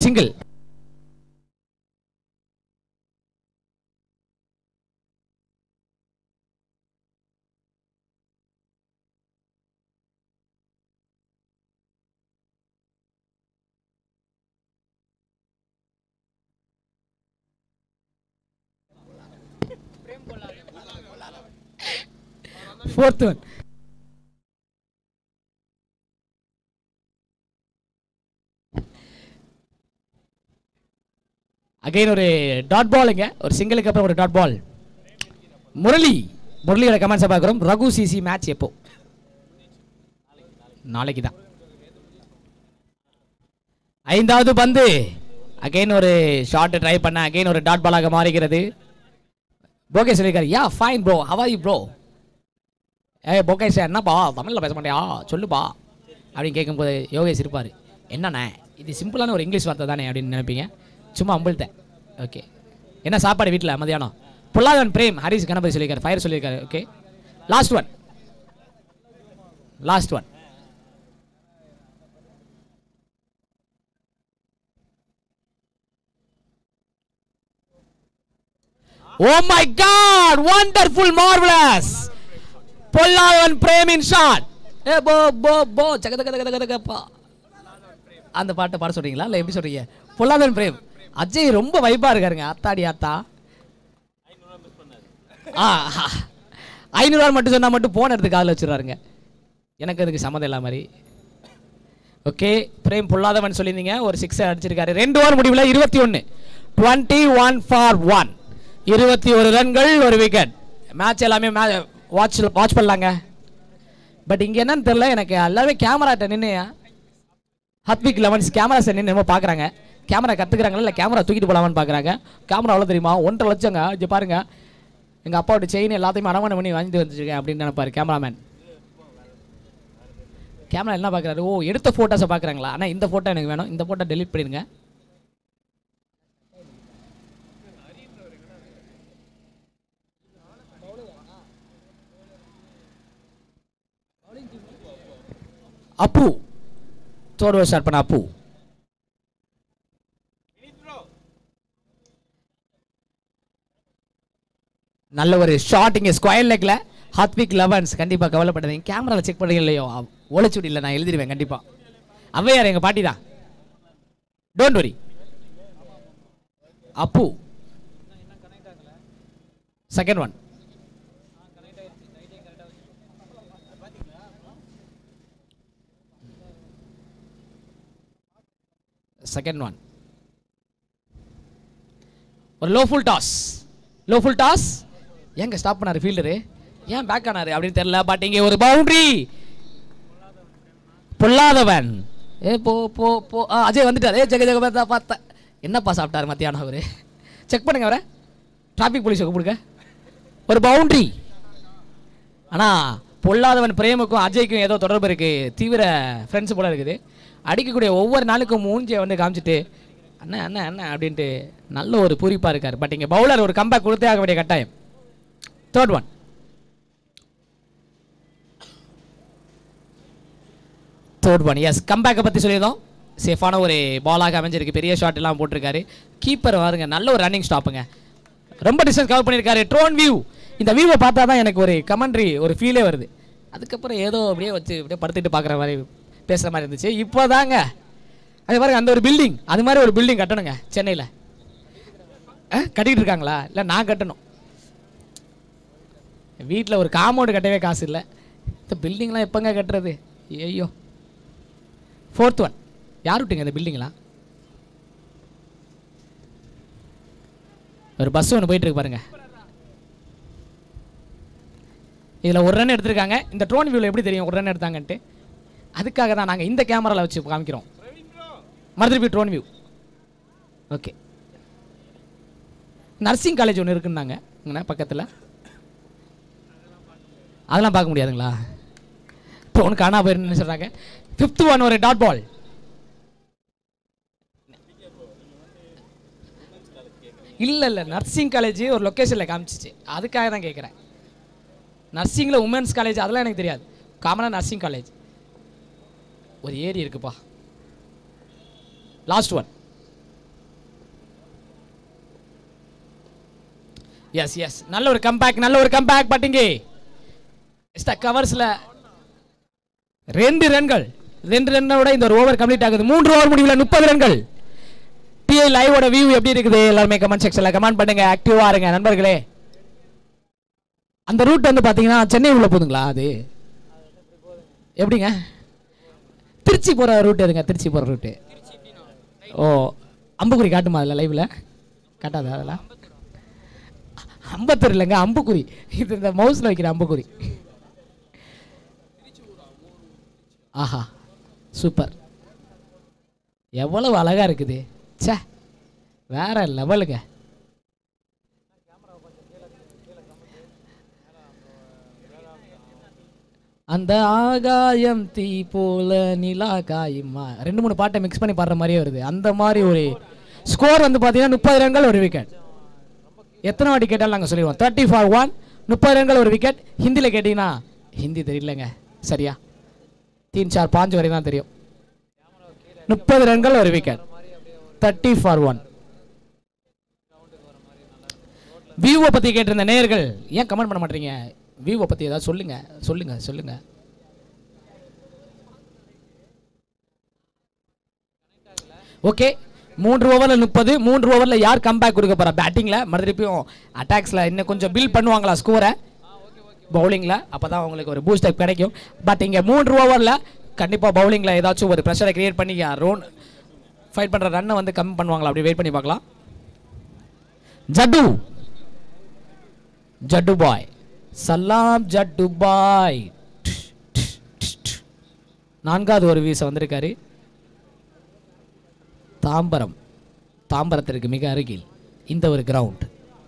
Single fourth one again ஒரு dot பாலுங்க ஒரு சிங்கிளுக்கு அப்புறம் ஒரு டாட் பால் முரளி முரளியோட கமெண்ட்ஸை பார்க்குறோம் ரகு சிசி மேட்ச் எப்போ நாளைக்கு தான் ஐந்தாவது பந்து அகைன் ஒரு ஷாட் ட்ரை பண்ண அகைன் ஒரு டாட் பாலாக மாறுகிறது போகே சொல்லியிருக்காரு யா ஃபைன் ப்ரோ ஹவாய் ப்ரோ ஏய் போகேஷ் என்னப்பா தமிழில் பேச மாட்டியா சொல்லுப்பா அப்படின்னு கேட்கும்போது யோகேஷ் இருப்பார் என்னண்ணே இது சிம்பிளான ஒரு இங்கிலீஷ் வார்த்தை தானே அப்படின்னு நினைப்பீங்க சும்மா அம்பிள்த்தேன் ஓகே என்ன சாப்பாடு வீட்டில் மதியானம் பொல்லாதவன் பிரேம் ஹரிஷ் கணபதி சொல்லியிருக்காரு ஃபயர் சொல்லியிருக்காரு okay last one last one oh my god wonderful marvellous Polladhavan பிரேமின் ஷாட் ஏ போ போ போ சக தக தக தக தகப்பா அந்த பாட்டை பாட சொல்றீங்களா இல்லை எப்படி சொல்றீங்க பொல்லாதவன் பிரேம் அஜய் ரொம்ப வைப்பா இருக்காருங்க அத்தாடி அத்தா ஆ ஐநூறுவா மட்டும் சொன்னா மட்டும் போன் எடுத்து காதில் வச்சிடறாருங்க எனக்கு அதுக்கு சம்மதம் இல்ல மாதிரி ஓகே பிரேம் பொல்லாதவன் சொல்லியிருந்தீங்க ஒரு சிக்ஸ் அடிச்சிருக்காரு ரெண்டு ஓவர் முடிவில் இருபத்தி ஒன்று டுவெண்ட்டி ஒன் ஃபார் ஒன் இருபத்தி ஒரு ரன்கள் ஒரு விக்கெட் மேட்ச் எல்லாமே மே வாட்ச் வாட்ச் பண்ணலாங்க பட் இங்கே என்னன்னு தெரில எனக்கு எல்லாமே கேமராட்ட நின்று ஹத்விக் லெவன்ஸ் கேமரா சார் நின்று என்னமோ பார்க்குறாங்க கேமரா கற்றுக்குறாங்களா இல்லை கேமரா தூக்கிட்டு போகலாமான்னு பார்க்குறாங்க கேமரா எவ்வளோ தெரியுமா ஒன்றரை லட்சங்க இங்கே பாருங்க எங்கள் அப்பாவோட செயின் எல்லாத்தையுமே அடமானம் பண்ணி வாங்கிட்டு வந்துருக்கேன் அப்படின்னு நினைப்பாரு கேமராமேன் கேமரா என்ன பார்க்குறாரு ஓ எடுத்த ஃபோட்டோஸை பார்க்குறாங்களா ஆனால் இந்த ஃபோட்டோ எனக்கு வேணும் இந்த ஃபோட்டோ டெலீட் பண்ணிடுங்க அப்பு தேர்ட் ஓவர் ஸ்டார்ட் பண்ண அப்பு நல்ல ஒரு ஷாட் இங்கே ஸ்கொயர் லெக்ல ஹாத்விக் லெவன்ஸ் கண்டிப்பாக கவலைப்படாதீங்க கேமராவில் செக் பண்ணுறீங்க இல்லையோ ஓலைச்சுடி இல்லை நான் எழுதிடுவேன் கண்டிப்பாக ஔவையார் எங்கள் பாட்டி தான் டோன்ட் வரி அப்பு செகண்ட் ஒன் செகண்ட் ஒன் ஒரு low full toss low full toss ஏங்க ஸ்டாப் பண்ணாரு ஃபீல்டரு ஏன் பேக் ஆனாரு அப்படின்னு தெரியல பட் இங்கே ஒரு பவுண்டரி பொல்லாதவன் ஏ போ போ போ ஆ, அஜய் வந்துட்டார் ஏ ஜெக ஜெக பார்த்தா பார்த்தேன் என்னப்பா சாப்பிட்டாரு மத்தியானம் அவரு செக் பண்ணுங்க அவரை டிராஃபிக் போலீஸை கூப்பிடுங்க ஒரு பவுண்டரி ஆனால் பொல்லாதவன் பிரேமுக்கும் அஜய்க்கும் ஏதோ தொடர்பு இருக்கு தீவிர ஃப்ரெண்ட்ஸ் போல இருக்குது அடிக்கக்கூடிய ஒவ்வொரு நாளுக்கும் மூஞ்சியை வந்து காமிச்சிட்டு அண்ணா அண்ணா அண்ணா அப்படின்ட்டு நல்ல ஒரு பூரிப்பாக இருக்கார் பட் இங்கே பவுலர் ஒரு கம்பேக் கொடுத்தே ஆக வேண்டிய கட்டாயம் third one third one yes கம்பேக்கை பற்றி சொல்லியிருந்தோம் சேஃபான ஒரு பாலாக அமைஞ்சிருக்கு பெரிய ஷாட் எல்லாம் போட்டிருக்காரு கீப்பர் பாருங்க நல்ல ஒரு ரன்னிங் ஸ்டாப்புங்க ரொம்ப டிஸ்டன்ஸ் கவர் பண்ணியிருக்காரு ட்ரோன் வியூ இந்த வியூவை பார்த்தா தான் எனக்கு ஒரு கமெண்ட்ரி ஒரு ஃபீலே வருது அதுக்கப்புறம் ஏதோ அப்படியே வச்சு அப்படியே படுத்துட்டு பார்க்குற மாதிரி பேசுகிற மாதிரி இருந்துச்சு இப்போ தாங்க அது பாருங்க அந்த ஒரு பில்டிங் அது மாதிரி ஒரு பில்டிங் கட்டணுங்க சென்னையில் கட்டிக்கிட்டு இருக்காங்களா இல்லை நான் கட்டணும் வீட்டில் ஒரு காம்பவுண்டு கட்டவே காசு இல்லை இந்த பில்டிங்லாம் எப்போங்க கட்டுறது ஐயோ ஃபோர்த் ஒன் யார் விட்டுங்க இந்த பில்டிங்லாம் ஒரு பஸ் ஒன்று போயிட்டு இருக்கு பாருங்க இதில் ஒரு ரன் எடுத்திருக்காங்க இந்த ட்ரோன் வியூவில் எப்படி தெரியும் ஒரு ரன் எடுத்தாங்கன்ட்டு அதுக்காக தான் நாங்கள் இந்த கேமராவில் வச்சு காமிக்கிறோம் மருதிருப்பி drone view okay nursing college ஒன்று இருக்குன்னாங்க இங்கே பக்கத்தில் அதெல்லாம் பார்க்க முடியாதுங்களா ட்ரோன் காணா போயிருன்னு சொல்கிறாங்க ஃபிஃப்த் ஒன் ஒரு டாட் பால் இல்லை இல்லை நர்சிங் காலேஜ் ஒரு லொக்கேஷனில் காமிச்சிச்சு அதுக்காக தான் கேட்குறேன் நர்சிங்கில் உமன்ஸ் காலேஜ் அதெல்லாம் எனக்கு தெரியாது காமனாக நர்சிங் காலேஜ் ஒரு ஏரி இருக்குப்பா லாஸ்ட் ஒன் எஸ் எஸ் நல்ல ஒரு கம்பேக் நல்ல ஒரு கம்பேக் பட்டிங்க எஸ்டா கவர்ஸ்ல ரெண்டு ரன்கள் ரெண்டு ரன்னோட இந்த ஒரு ஓவர் கம்ப்ளீட் ஆகுது மூன்று ஓவர் முடிவில் முப்பது ரன்கள் டிஐ லைவோட வியூ எப்படி இருக்குது எல்லாருமே கமெண்ட் செக்ஷன்ல கமெண்ட் பண்ணுங்க ஆக்டிவா இருங்க நண்பர்களே அந்த ரூட் வந்து பாத்தீங்கன்னா சென்னை உள்ள போதுங்களா அது எப்படிங்க திருச்சி போற ரூட் எதுங்க திருச்சி போற ரூட்டு ஓ அம்புக்குறி காட்டுமா அதில் லைவ்ல காட்டாதா அதெல்லாம் அம்பத்தூர் இல்லைங்க அம்புக்குறி இது இந்த மவுஸில் வைக்கிற அம்புக்குறி ஆஹா சூப்பர் எவ்வளவு அழகா இருக்குது ச்சே வேற லெவலுங்க அந்த ஆகாயம் தீ போல நிலா காயுமா ரெண்டு மூணு பாட்டை மிக்ஸ் பண்ணி பாடுற மாதிரியே வருது அந்த மாதிரி ஒரு ஸ்கோர் வந்து பார்த்தீங்கன்னா முப்பது ரன்கள் ஒரு விக்கெட் எத்தனை வாட்டி கேட்டாலும் நாங்கள் சொல்லிடுவோம் தேர்ட்டி ஃபார் ஒன் முப்பது ரன்கள் ஒரு விக்கெட் ஹிந்தியில் கேட்டிங்கன்னா ஹிந்தி தெரியலங்க சரியா தீன் சார் பாஞ்சு வரை தான் தெரியும் முப்பது ரன்கள் ஒரு விக்கெட் தேர்ட்டி ஃபார் ஒன் வியூவை பற்றி கேட்டிருந்த நேயர்கள் ஏன் கமெண்ட் பண்ண மாட்டீங்க வியூவை பற்றி ஏதாவது சொல்லுங்க சொல்லுங்க சொல்லுங்க ஓகே மூன்று ஓவரில் முப்பது மூன்று ஓவரில் யார் கம்பேக் கொடுக்க போறா பேட்டிங்கில் மறுபடியும் அட்டாக்ஸில் இன்னும் கொஞ்சம் பில்ட் பண்ணுவாங்களா ஸ்கோரை பவுலிங்கில் அப்போ தான் அவங்களுக்கு ஒரு பூஸ்ட் கிடைக்கும் பட் இங்கே மூன்று ஓவரில் கண்டிப்பாக பவுலிங்கில் ஏதாச்சும் ஒரு ப்ரெஷரை கிரியேட் பண்ணி ரோன் ஃபைட் பண்ணுற ரன்னை வந்து கம்மி பண்ணுவாங்களா அப்படி வெயிட் பண்ணி பார்க்கலாம் ஜட்டு ஜட்டு பாய் சலாம் ஜட்டு பாய் நான்காவது ஒரு வீச வந்திருக்காரு தாம்பரம் தாம்பரத்திற்கு மிக அருகில் இந்த ஒரு கிரவுண்ட்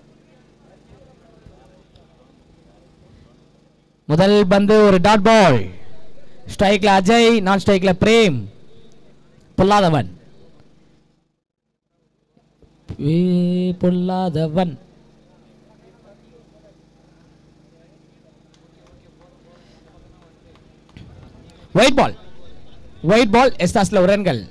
முதல் பந்து ஒரு டாட் பால் ஸ்ட்ரைக்ல அஜய் நான் ஸ்ட்ரைக்ல பிரேம் பொல்லாதவன் ஏ Polladhavan wide ball wide ball எஸ்தாஸ்ல ஒரு ரன்கள்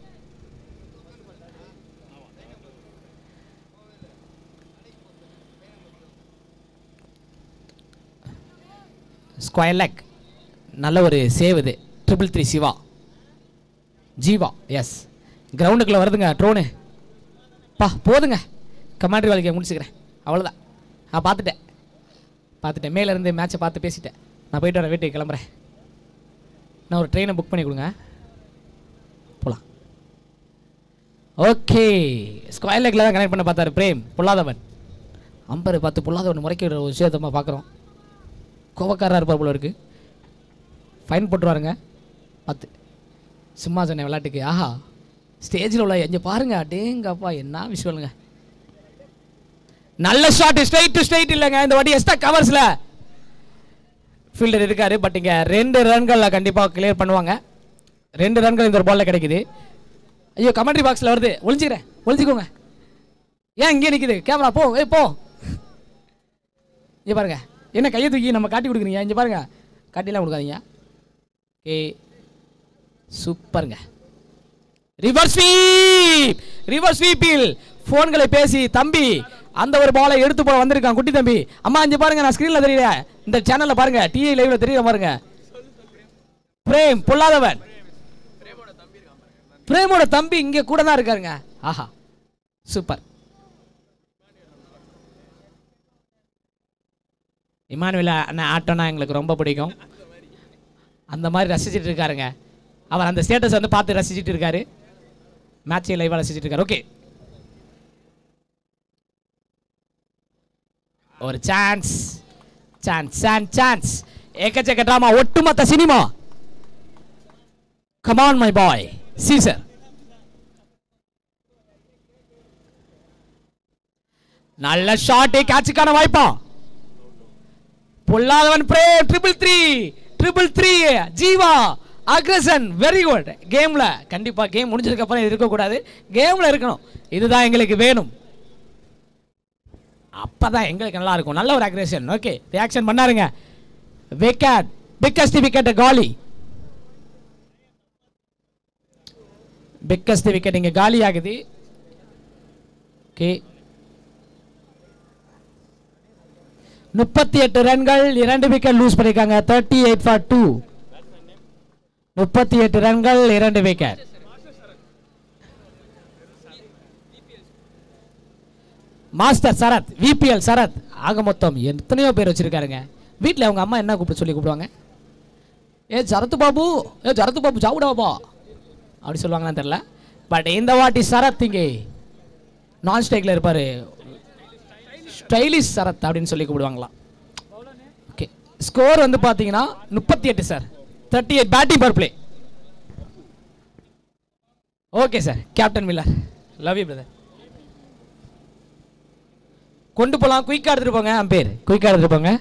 ஸ்கொயர் லெக் நல்ல ஒரு சேவ் இது triple three Siva Jeeva yes கிரவுண்டுக்குள்ளே வருதுங்க ட்ரோனு பா போதுங்க கமாண்டரி வேலைக்கு முடிச்சுக்கிறேன் அவ்வளோதான் நான் பார்த்துட்டேன் பார்த்துட்டேன் மேல இருந்து மேட்சை பார்த்து பேசிட்டேன் நான் போயிட்டு வரேன் வீட்டுக்கு கிளம்புறேன் நான் ஒரு ட்ரெயினை புக் பண்ணி கொடுங்க போகலாம் ஓகே ஸ்கொயர் லெக்கில் தான் கனெக்ட் பண்ண பார்த்தாரு பிரேம் பொல்லாதவன் அம்பர் பார்த்து பொல்லாதவன் முறைக்க விடுற ஒரு விஷயத்தமாக பார்க்குறோம் கோவக்காரராக இருப்பார் போல இருக்கு ஃபைன் போட்டுருவாருங்க பார்த்து சிம்மாசன விளையாட்டுக்கு ஆஹா ஸ்டேஜில் உள்ள எங்க பாருங்க அடேங்கப்பா என்ன விஷயம்ங்க நல்ல ஷாட் ஸ்ட்ரைட் டு ஸ்ட்ரைட் இல்லைங்க இந்த வாட்டி எஸ்டா கவர்ஸில் ஃபீல்டர் இருக்காரு பட் இங்கே ரெண்டு ரன்களில் கண்டிப்பாக கிளியர் பண்ணுவாங்க ரெண்டு ரன்கள் இந்த ஒரு பால்ல கிடைக்குது ஐயோ கமெண்ட்ரி பாக்ஸில் வருது ஒளிஞ்சிக்கிறேன் ஒளிஞ்சிக்கோங்க ஏன் இங்கே நிற்குது கேமரா போ ஏய் போ இங்கே பாருங்க என்ன கையை தூக்கி நம்ம காட்டி கொடுக்குறீங்க இங்கே பாருங்க காட்டிலாம் கொடுக்காதீங்க ஓகே சூப்பருங்க ரிவர்ஸ் ஸ்வீப் ரிவர்ஸ் ஸ்வீப்பில் ஃபோன்களை பேசி தம்பி அந்த ஒரு பாலை எடுத்து போட வந்திருக்கான் குட்டி தம்பி அம்மா இங்க பாருங்க நான் ஸ்கிரீன்ல தெரியல இந்த சேனல்ல பாருங்க டிஐ லைவ்ல தெரியல பாருங்க பிரேம் பொல்லாதவன் பிரேமோட தம்பி இங்க கூட தான் இருக்காருங்க ஆஹா சூப்பர் இமானுவேல அண்ணன் ஆட்டோனா எங்களுக்கு ரொம்ப பிடிக்கும் அந்த மாதிரி ரசிச்சிட்டு இருக்காருங்க அவர் அந்த ஸ்டேட்டஸ் வந்து பார்த்து ரசிச்சிட்டு இருக்காரு மேட்சை லைவாக ரசிச்சிட்டு இருக்காரு ஓகே ஒரு சான்ஸ் சான்ஸ் சான்ஸ் சான்ஸ் ஏக்கச்சக்க ட்ராமா ஒட்டுமொத்த cinema come on my boy Caesar நல்ல ஷாட் கேட்சுக்கான வாய்ப்பா பொல்லாதவன் பிரே triple three triple three Jeeva aggression very good கேம்ல கண்டிப்பா கேம் முடிஞ்சதுக்கு அப்புறம் இது இருக்கக்கூடாது கேம்ல இருக்கணும் இதுதான் எங்களுக்கு வேணும் அப்பதான் எங்களுக்கு நல்லா இருக்கும் நல்ல ஒரு அக்ரேஷன் ஓகே ரியாக்ஷன் பண்ணாருங்க விக்கெட் பிக்கஸ்ட் விக்கெட் காலி பிக்கஸ்ட் விக்கெட் இங்க காலி ஆகுது ஓகே முப்பத்தி எட்டு ரன்கள் இரண்டு விக்கெட் லூஸ் பண்ணிருக்காங்க தேர்ட்டி எயிட் ஃபார் டூ முப்பத்தி எட்டு ரன்கள் இரண்டு wicket master Sarath VPL Sarath ஆக மொத்தம் எத்தனையோ பேர் வச்சிருக்காருங்க வீட்டில் அவங்க அம்மா என்ன கூப்பிட்டு சொல்லி கூப்பிடுவாங்க ஏ சரத்து பாபு ஏ சரத்து பாபு சாப்பிட பாபா அப்படி சொல்லுவாங்களான்னு தெரில பட் இந்த வாட்டி சரத் இங்கே நான் ஸ்ட்ரைக்கில் இருப்பார் ஸ்டைலிஷ் சரத் அப்படின்னு சொல்லி கூப்பிடுவாங்களாம் ஓகே ஸ்கோர் வந்து பார்த்தீங்கன்னா முப்பத்தி எட்டு sir thirty eight batting per play okay sir captain Miller love you brother கொண்டு போகலாம் குயிக்காக எடுத்துகிட்டு போங்க அம்பேர் குயிக்காக எடுத்துகிட்டு போங்க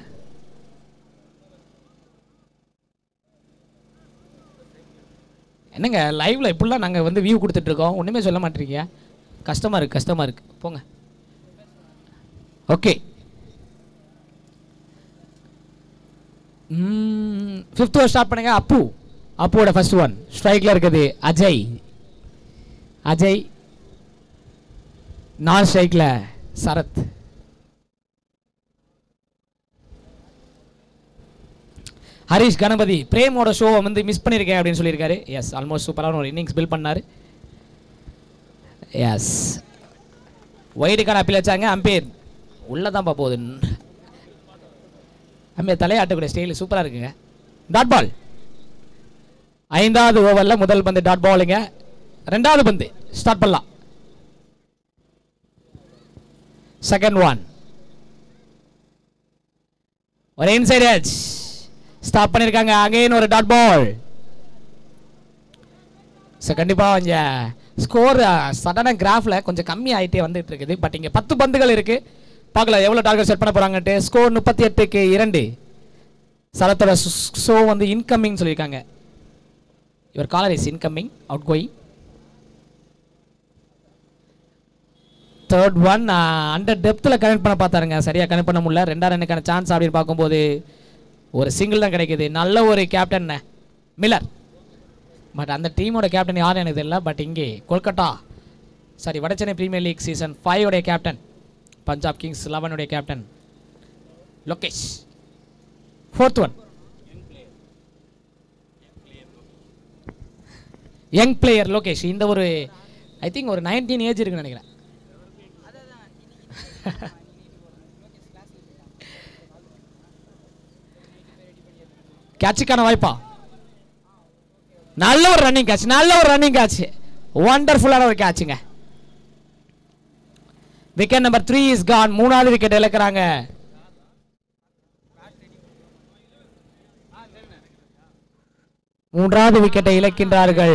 என்னங்க லைவ்ல இப்படிலாம் நாங்கள் வந்து வியூ கொடுத்துட்டு இருக்கோம் ஒன்றுமே சொல்ல மாட்டேறீங்க கஷ்டமாக இருக்குது கஷ்டமாக இருக்குது போங்க ஓகே ஃபிஃப்த் ஓவர் ஸ்டார்ட் பண்ணுங்க அப்பு அப்புவோட ஃபர்ஸ்ட் ஒன் ஸ்ட்ரைக்கில் இருக்குது அஜய் அஜய் நான் ஸ்ட்ரைக்கில் சரத் ஹரிஷ் கணபதி பிரேமோட ஷோவை வந்து மிஸ் பண்ணியிருக்கேன் அப்படின்னு சொல்லியிருக்காரு எஸ் ஆல்மோஸ்ட் சூப்பரான ஒரு இன்னிங்ஸ் பில் பண்ணார் எஸ் ஒயிடுக்கான அப்பீல் வச்சாங்க அம்பேர் உள்ளதான்ப்பா போகுது அம்பேர் தலையாட்டக்கூடிய ஸ்டைல் சூப்பராக இருக்குங்க டாட் பால் ஐந்தாவது ஓவரில் முதல் பந்து டாட் பாலுங்க ரெண்டாவது பந்து ஸ்டார்ட் பண்ணலாம் செகண்ட் ஒன் ஒரு இன்சைட் எட்ஜ் ஸ்டாப் பண்ணியிருக்காங்க அகைன் ஒரு டாட் பால் ஸோ கண்டிப்பாக கொஞ்சம் ஸ்கோர் சடனாக கிராஃபில் கொஞ்சம் கம்மி ஆகிட்டே வந்துட்டு இருக்குது பட் இங்கே பத்து பந்துகள் இருக்குது பார்க்கலாம் எவ்வளோ டார்கெட் செட் பண்ண போகிறாங்கன்ட்டு ஸ்கோர் முப்பத்தி எட்டுக்கு இரண்டு சரத்தோட ஷோ வந்து இன்கமிங் சொல்லியிருக்காங்க இவர் caller is incoming outgoing third one under டெப்த்தில் கனெக்ட் பண்ண பார்த்தாருங்க சரியாக கனெக்ட் பண்ண முடியல ரெண்டாம் ரன்னுக்கான சான்ஸ் அப்படின்னு பார்க்கும்போது ஒரு சிங்கிள் தான் கிடைக்குது நல்ல ஒரு கேப்டன் மில்லர் பட் அந்த டீமோட கேப்டன் யாரும் எனக்கு தெரியல பட் இங்கே Kolkata sorry Vada Chennai premier league season five உடைய கேப்டன் பஞ்சாப் கிங்ஸ் லெவனுடைய captain Lokesh fourth one young player Lokesh இந்த ஒரு ஐ திங்க் ஒரு நைன்டீன் ஏஜ் இருக்குன்னு நினைக்கிறேன் கேட்சுக்கான வாய்ப்பா நல்ல ஒரு ரன்னிங் கேட்ச் நல்ல ஒரு ரன்னிங் கேட்ச் வண்டர்ஃபுல்லான ஒரு கேட்சுங்க wicket number three is gone மூணாவது விக்கெட் இழக்கிறாங்க மூன்றாவது விக்கெட்டை இழக்கின்றார்கள்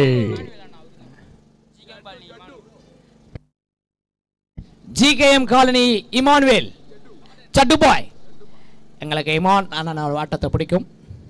ஜிகேஎம் காலனி இமானுவேல் சட்டு பாய் எங்களுக்கு இமான் ஆனால் நான் ஆட்டத்தை பிடிக்கும்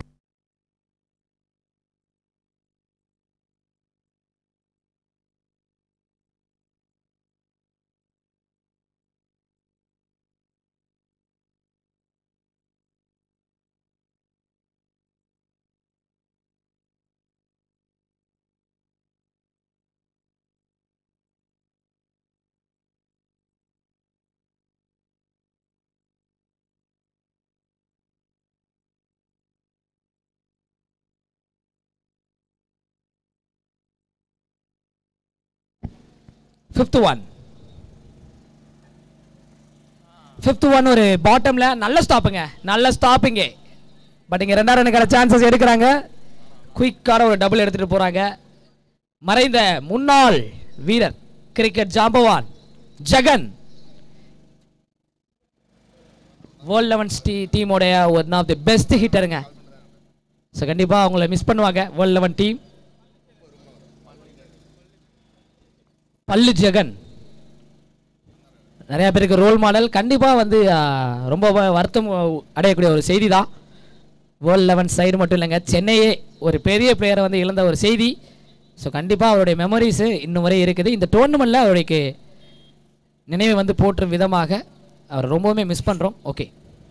ஃபிஃப்த் ஒன் ஃபிஃப்த் ஒன் ஒரு பாட்டம்ல நல்ல ஸ்டாப்புங்க நல்ல ஸ்டாப்பிங்க பட் இங்க ரெண்டாவது ரனுக்கான சான்சஸ் எடுக்கிறாங்க குயிக்கான ஒரு டபுள் எடுத்துட்டு போறாங்க மறைந்த முன்னாள் வீரர் கிரிக்கெட் ஜாம்பவான் ஜெகன் வேர்ல்ட் லெவன்ஸ் டீ டீமோடைய ஒன் ஆஃப் தி பெஸ்ட் ஹிட்டருங்க ஸோ கண்டிப்பாக அவங்கள மிஸ் பண்ணுவாங்க வேர்ல்ட் லெவன் டீம் பல்லு ஜெகன் நிறைய பேருக்கு ரோல் மாடல் கண்டிப்பாக வந்து ஆ, ரொம்ப வ- வருத்தம் அடையக்கூடிய ஒரு செய்தி தான் வேர்ல்ட் லெவன் சைடு மட்டும் இல்லைங்க சென்னையே ஒரு பெரிய பிளேயரை வந்து இழந்த ஒரு செய்தி ஸோ கண்டிப்பாக அவருடைய மெமரிஸு இன்னும் வரை இருக்குது இந்த டோர்னமெண்ட்டில் அவருக்கு நினைவை வந்து போற்றும் விதமாக அவர் ரொம்பவுமே மிஸ் பண்ணுறோம் ஓகே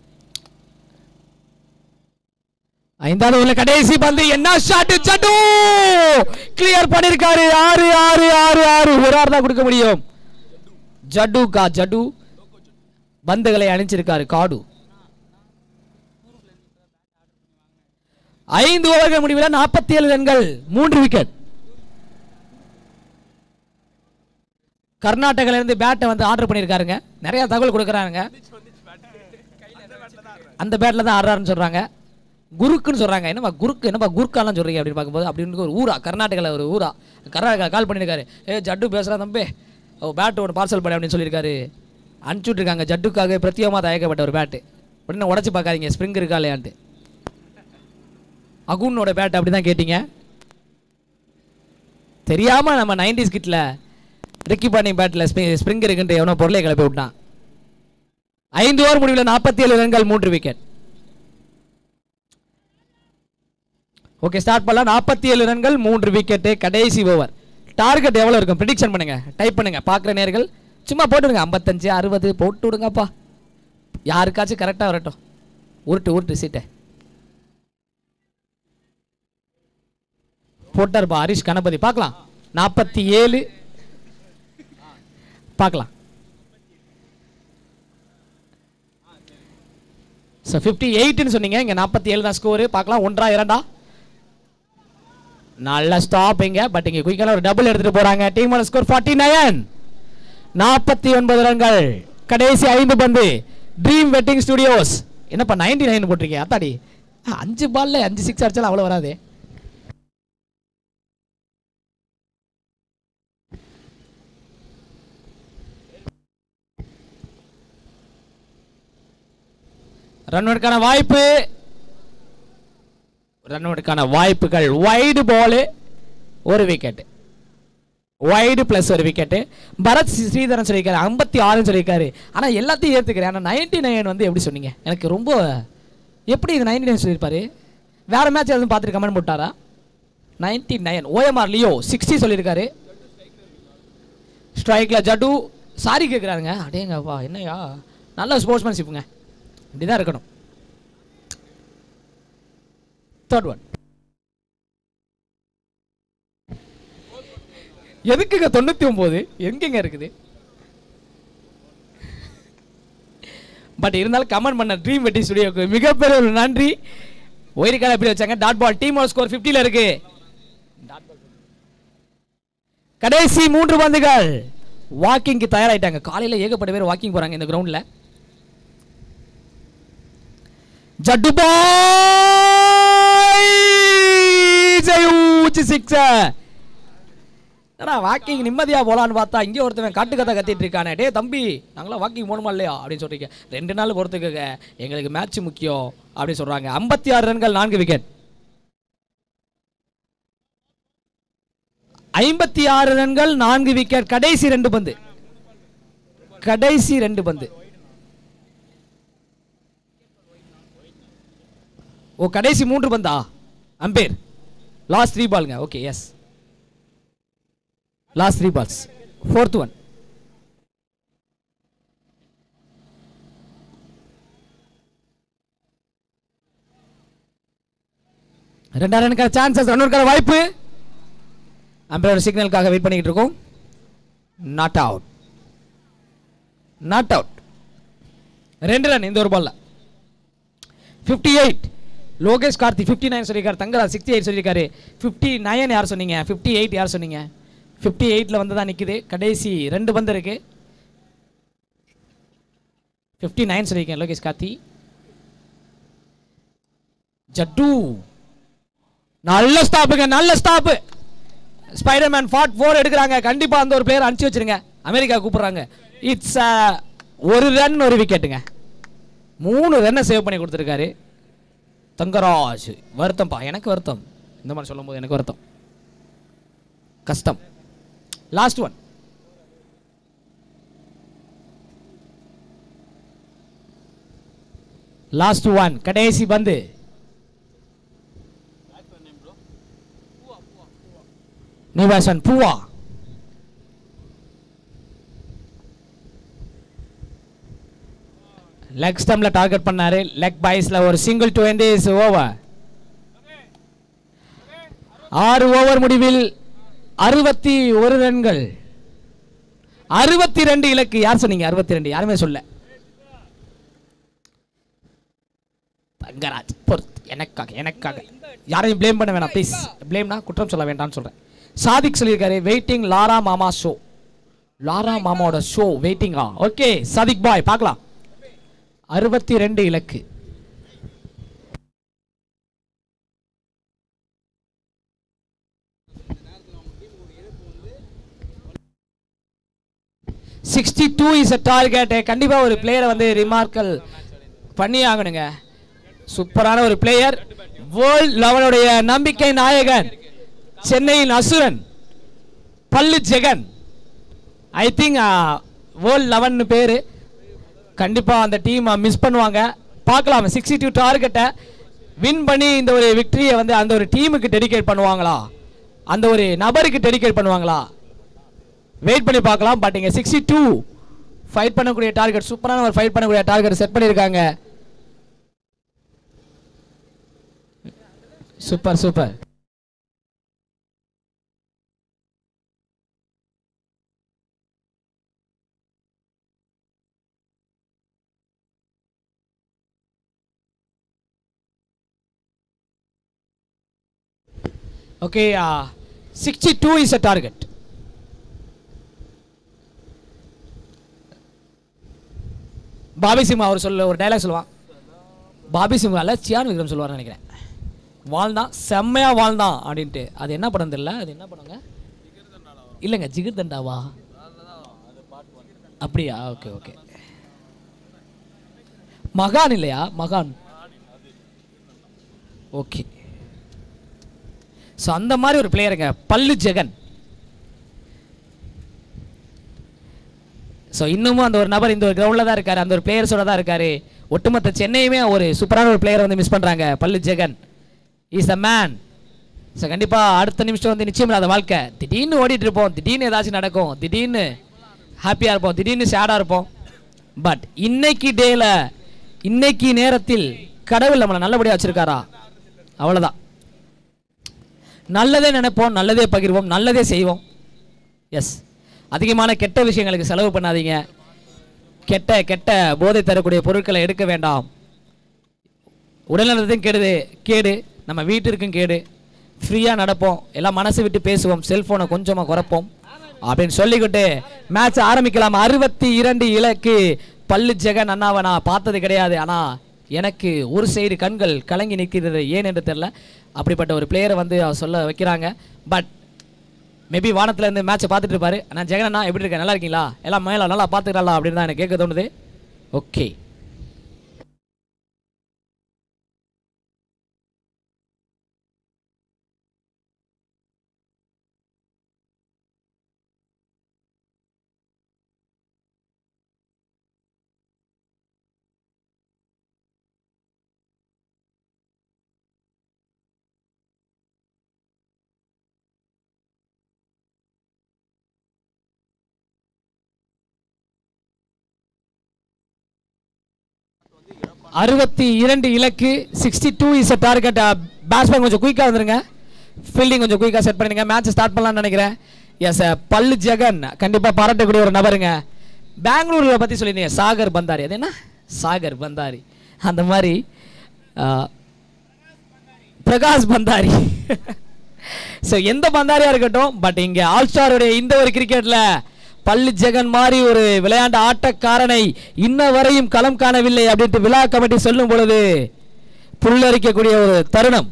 ஐந்தாவது உள்ள கடைசி பந்து என்ன ஷாட் சட்டு கிளியர் பண்ணிருக்காரு ஆறு ஆறு ஆறு ஆறு ஒரு ஆறு தான் கொடுக்க முடியும் ஜட்டு கா ஜட்டு பந்துகளை அணிஞ்சிருக்காரு காடு ஐந்து ஓவர்கள் முடிவில் நாற்பத்தி ஏழு ரன்கள் மூன்று விக்கெட் கர்நாடகால இருந்து பேட்டை வந்து ஆர்டர் பண்ணியிருக்காருங்க நிறைய தகவல் கொடுக்குறாங்க அந்த பேட்டில் தான் ஆடுறாருன்னு சொல்றாங்க குருக்குன்னு சொல்றாங்க என்னப்பா குருக்கு என்னப்பா குர்க்காலாம் சொல்றீங்க அப்படின்னு பார்க்கும்போது அப்படின்னு ஒரு ஊரா கர்நாடகாவில் ஒரு ஊரா கர்நாடகா கால் பண்ணியிருக்காரு ஏ ஜட்டு பேசுகிறா தம்பி ஓ பேட் ஒன்று பார்சல் பண்ண அப்படின்னு சொல்லியிருக்காரு அனுப்பிச்சு விட்ருக்காங்க ஜட்டுக்காக பிரத்யேகமாக தயாரிக்கப்பட்ட ஒரு பேட்டு உடனே உடச்சி பார்க்காதீங்க ஸ்ப்ரிங் இருக்கா இல்லையான்ட்டு அகுனோட பேட் அப்படி தான் கேட்டீங்க தெரியாமல் நம்ம நைன்டிஸ் கிட்டில் ரிக்கி பாண்டி பேட்டில் ஸ்ப்ரிங் இருக்குன்ற எவனோ பொருளை கிளப்பி விட்டான் ஐந்து ஓவர் முடிவில் நாற்பத்தி ஏழு ரன்கள் மூன்று விக்கெட் ஓகே ஸ்டார்ட் பண்ணலாம் நாற்பத்தி ஏழு ரன்கள் மூன்று விக்கெட்டு கடைசி ஓவர் டார்கெட் எவ்வளோ இருக்கும் ப்ரிடிக்ஷன் பண்ணுங்க டைப் பண்ணுங்க பார்க்குற நேர்கள் சும்மா போட்டுடுங்க ஐம்பத்தஞ்சு அறுபது போட்டு விடுங்கப்பா யாருக்காச்சும் கரெக்டாக வரட்டும் உருட்டு உருட்டு சீட்டை போட்டார்ப்பா ஹரிஷ் கணபதி பார்க்கலாம் நாற்பத்தி ஏழு பார்க்கலாம் ஸோ ஃபிஃப்டி எயிட்னு சொன்னீங்க இங்கே நாற்பத்தி ஏழு தான் ஸ்கோரு பார்க்கலாம் ஒன்றா இரண்டா நல்ல ஸ்டாப் இங்க பட் இங்க குயிக்கான ஒரு டபுள் எடுத்துட்டு போறாங்க டீமோட ஸ்கோர் ஃபார்ட்டி நைன் நாற்பத்தி ஒன்பது ரன்கள் கடைசி ஐந்து பந்து ட்ரீம் வெட்டிங் ஸ்டுடியோஸ் என்னப்பா நைன்டி நைன் போட்டிருக்கீங்க அத்தாடி ஆ, அஞ்சு பால்ல அஞ்சு சிக்ஸ் அடிச்சாலும் அவ்வளோ வராதே ரன்னுக்கான வாய்ப்பு ரன்னுக்கான வாய்ப்புகள் வைடு பால் ஒரு விக்கெட் வைடு ப்ளஸ் ஒரு விக்கெட்டு பரத் ஸ்ரீதரன் சொல்லியிருக்காரு ஐம்பத்தி ஆறுன்னு சொல்லியிருக்காரு ஆனால் எல்லாத்தையும் ஏற்றுக்கிறேன் ஆனால் நைன்டி நைன் வந்து எப்படி சொன்னீங்க எனக்கு ரொம்ப எப்படி இது நைன்டி நைன் சொல்லியிருப்பாரு வேற மேட்ச் எதுவும் பார்த்துட்டு கமெண்ட் போட்டாரா ninety nine OMR Leo sixty சொல்லியிருக்காரு ஸ்ட்ரைக்கில் ஜட்டு சாரி கேட்குறாருங்க அடேங்கப்பா என்னய்யா நல்ல ஸ்போர்ட்ஸ்மேன்ஷிப்புங்க இப்படி தான் இருக்கணும் தேர்ட் ஒன் எதுக்குங்க தொண்ணூற்றி ஒம்பது எங்கெங்க இருக்குது பட் இருந்தாலும் கமெண்ட் பண்ண ட்ரீம் வெட்டி ஸ்டுடியோக்கு மிகப்பெரிய ஒரு நன்றி ஒயிரிக்கால எப்படி வச்சாங்க டாட் பால் டீம் ஸ்கோர் 50 ல இருக்கு கடைசி மூன்று பந்துகள் வாக்கிங்க்கு தயாராயிட்டாங்க காலையில ஏகப்பட்ட பேர் வாக்கிங் போறாங்க இந்த கிரவுண்ட்ல ஜட்டு பாய் ஜெயூச்சி சிக்ஸர் ஏன்னா வாக்கிங் நிம்மதியா போலான்னு பார்த்தா இங்கே ஒருத்தவன் காட்டு கதை கத்திட்டு இருக்கானே டே தம்பி நாங்களாம் வாக்கிங் போகணுமா இல்லையா அப்படின்னு சொல்றீங்க ரெண்டு நாள் பொறுத்துக்கங்க எங்களுக்கு மேட்ச் முக்கியம் அப்படின்னு சொல்றாங்க ஐம்பத்தி ஆறு ரன்கள் நான்கு விக்கெட் ஐம்பத்தி ஆறு ரன்கள் நான்கு விக்கெட் கடைசி ரெண்டு பந்து கடைசி ரெண்டு பந்து ஓ கடைசி மூன்று பந்தா அம்பேர் லாஸ்ட் த்ரீ பாலுங்க okay yes last three balls fourth one ரெண்டாயிரம் ரனுக்கான சான்சஸ் ரன்னுக்கான வாய்ப்பு அம்பையோட சிக்னலுக்காக வெயிட் பண்ணிக்கிட்டு இருக்கோம் நாட் அவுட் நாட் அவுட் ரெண்டு ரன் இந்த ஒரு பால்ல fifty eight Lokesh Karthi fifty nine சொல்லியிருக்காரு தங்கராஜ் சிக்ஸ்டி எயிட் சொல்லியிருக்காரு ஃபிஃப்டி நைன் யார் சொன்னீங்க ஃபிஃப்டி எயிட் யார் சொன்னீங்க ஃபிஃப்டி எயிட்டில் வந்து தான் நிற்குது கடைசி ரெண்டு பந்து இருக்கு ஃபிஃப்டி நைன் சொல்லியிருக்கேன் லோகேஷ் கார்த்தி ஜட்டு நல்ல ஸ்டாப்புங்க நல்ல ஸ்டாப்பு ஸ்பைடர்மேன் ஃபார்ட் ஃபோர் எடுக்கிறாங்க கண்டிப்பாக அந்த ஒரு பிளேயர் அனுப்பிச்சு வச்சிருங்க அமெரிக்கா கூப்பிடுறாங்க இட்ஸ் ஒரு ரன் ஒரு விக்கெட்டுங்க மூணு ரன்னை சேவ் பண்ணி கொடுத்துருக்காரு தங்கராஜ் வருத்தம்ப்பா எனக்கு வருத்தம் இந்த மாதிரி சொல்லும்போது எனக்கு வருத்தம் கஷ்டம் லாஸ்ட் ஒன் லாஸ்ட் ஒன் கடைசி பந்து நிவாசன் பூவா லெக் ஸ்டம்ல டார்கெட் பண்ணாரு லெக் பாய்ஸ்ல ஒரு single to end is over ஆறு ஓவர் முடிவில் அறுபத்தி ஒரு ரன்கள் அறுபத்தி ரெண்டு இலக்கு யார் சொன்னீங்க அறுபத்தி ரெண்டு யாருமே சொல்ல தங்கராஜ் பொறுத்து எனக்காக எனக்காக யாரையும் ப்ளேம் பண்ண வேணாம் ப்ளீஸ் ப்ளேம்னா குற்றம் சொல்ல வேண்டாம்னு சொல்கிறேன் சாதிக் சொல்லியிருக்காரு வெயிட்டிங் லாரா மாமா ஷோ லாரா மாமாவோட ஷோ வெயிட்டிங்கா ஓகே சாதிக் பாய் பார்க்கலாம் அறுபத்தி ரெண்டு இலக்கு sixty two is a target கண்டிப்பாக ஒரு பிளேயரை வந்து ரிமார்க்கல் பண்ணி ஆகணுங்க சூப்பரான ஒரு பிளேயர் வேர்ல்ட் லெவலுடைய நம்பிக்கை நாயகன் சென்னையின் அசுரன் Pallu Jagan I think world eleven பேர் கண்டிப்பாக அந்த டீம் மிஸ் பண்ணுவாங்க பார்க்கலாம் சிக்ஸ்டி டூ டார்கெட்டை வின் பண்ணி இந்த ஒரு விக்டரியை வந்து அந்த ஒரு டீமுக்கு டெடிகேட் பண்ணுவாங்களா அந்த ஒரு நபருக்கு டெடிகேட் பண்ணுவாங்களா வெயிட் பண்ணி பார்க்கலாம் பட் இங்கே சிக்ஸ்டி டூ ஃபைட் பண்ணக்கூடிய டார்கெட் சூப்பரான ஒரு ஃபைட் பண்ணக்கூடிய டார்கெட் செட் பண்ணியிருக்காங்க super super okay sixty two is a target Bobby Simha அவர் சொல்ல ஒரு டைலாக் சொல்லுவான் பாபி சிம்மா அல்ல சியான் விக்ரம் சொல்லுவார்னு நினைக்கிறேன் வாழ்ந்தான் செம்மையா வாழ்ந்தான் அப்படின்ட்டு அது என்ன படம் தெரியல அது என்ன படங்க இல்லைங்க ஜிகிர் தண்டாவா அப்படியா ஓகே ஓகே மகான் இல்லையா மகான் ஓகே ஸோ அந்த மாதிரி ஒரு பிளேயருங்க பல்லு ஜெகன் ஸோ இன்னமும் அந்த ஒரு நபர் இந்த ஒரு கிரவுண்டில் தான் இருக்காரு அந்த ஒரு பிளேயர்ஸோட தான் இருக்காரு ஒட்டுமொத்த சென்னையுமே ஒரு சூப்பரான ஒரு பிளேயரை வந்து மிஸ் பண்ணுறாங்க Pallu Jagan is the man so கண்டிப்பாக அடுத்த நிமிஷம் வந்து நிச்சயம் இல்லாத வாழ்க்கை திடீர்னு ஓடிட்டு இருப்போம் திடீர்னு ஏதாச்சும் நடக்கும் திடீர்னு ஹாப்பியாக இருப்போம் திடீர்னு சேடாக இருப்போம் பட் இன்னைக்கு டேல இன்னைக்கு நேரத்தில் கடவுள் நம்மளை நல்லபடியாக வச்சிருக்காரா அவ்வளோதான் நல்லதே நினைப்போம் நல்லதே பகிர்வோம் நல்லதே செய்வோம் எஸ் அதிகமான கெட்ட விஷயங்களுக்கு செலவு பண்ணாதீங்க கெட்ட கெட்ட போதை தரக்கூடிய பொருட்களை எடுக்க வேண்டாம் உடல்நலத்தையும் கெடுது கேடு நம்ம வீட்டிற்கும் கேடு ஃப்ரீயாக நடப்போம் எல்லாம் மனசு விட்டு பேசுவோம் செல்ஃபோனை கொஞ்சமாக குறைப்போம் அப்படின்னு சொல்லிக்கிட்டு மேட்ச் ஆரம்பிக்கலாம் அறுபத்தி இரண்டு இலக்கு பல்லு ஜெகன் அண்ணாவை நான் பார்த்தது கிடையாது ஆனால் எனக்கு ஒரு சைடு கண்கள் கலங்கி நிற்கிறது ஏன் என்று தெரில அப்படிப்பட்ட ஒரு பிளேயரை வந்து அவர் சொல்ல வைக்கிறாங்க பட் மேபி வானத்துல இருந்து மேட்சை பார்த்துட்டு இருப்பாரு நான் ஜெகன் அண்ணா எப்படி இருக்க நல்லா இருக்கீங்களா எல்லாம் மேலே நல்லா பார்த்துக்கலாம் அப்படின்னு தான் எனக்கு கேட்க தோணுது ஓகே அறுபத்தி இரண்டு இலக்கு sixty two is a target batsman கொஞ்சம் குயிக்காக வந்துருங்க ஃபீல்டிங் கொஞ்சம் குயிக்காக செட் பண்ணிடுங்க மேட்ச் ஸ்டார்ட் பண்ணலாம்னு நினைக்கிறேன் எஸ் பல்லு ஜெகன் கண்டிப்பாக பாராட்டக்கூடிய ஒரு நபருங்க பெங்களூரில் பற்றி சொல்லியிருந்தீங்க சாகர் பந்தாரி அது என்ன சாகர் பந்தாரி அந்த மாதிரி ஆஹ், பிரகாஷ் பந்தாரி ஸோ எந்த பந்தாரியா இருக்கட்டும் பட் இங்க ஆல் ஸ்டாருடைய இந்த ஒரு கிரிக்கெட்ல பள்ளி ஜெகன் மாதிரி ஒரு விளையாண்ட ஆட்டக்காரனை இன்ன வரையும் களம் காணவில்லை அப்படின்ட்டு விழா கமிட்டி சொல்லும் பொழுது புல்லரிக்கக்கூடிய ஒரு தருணம்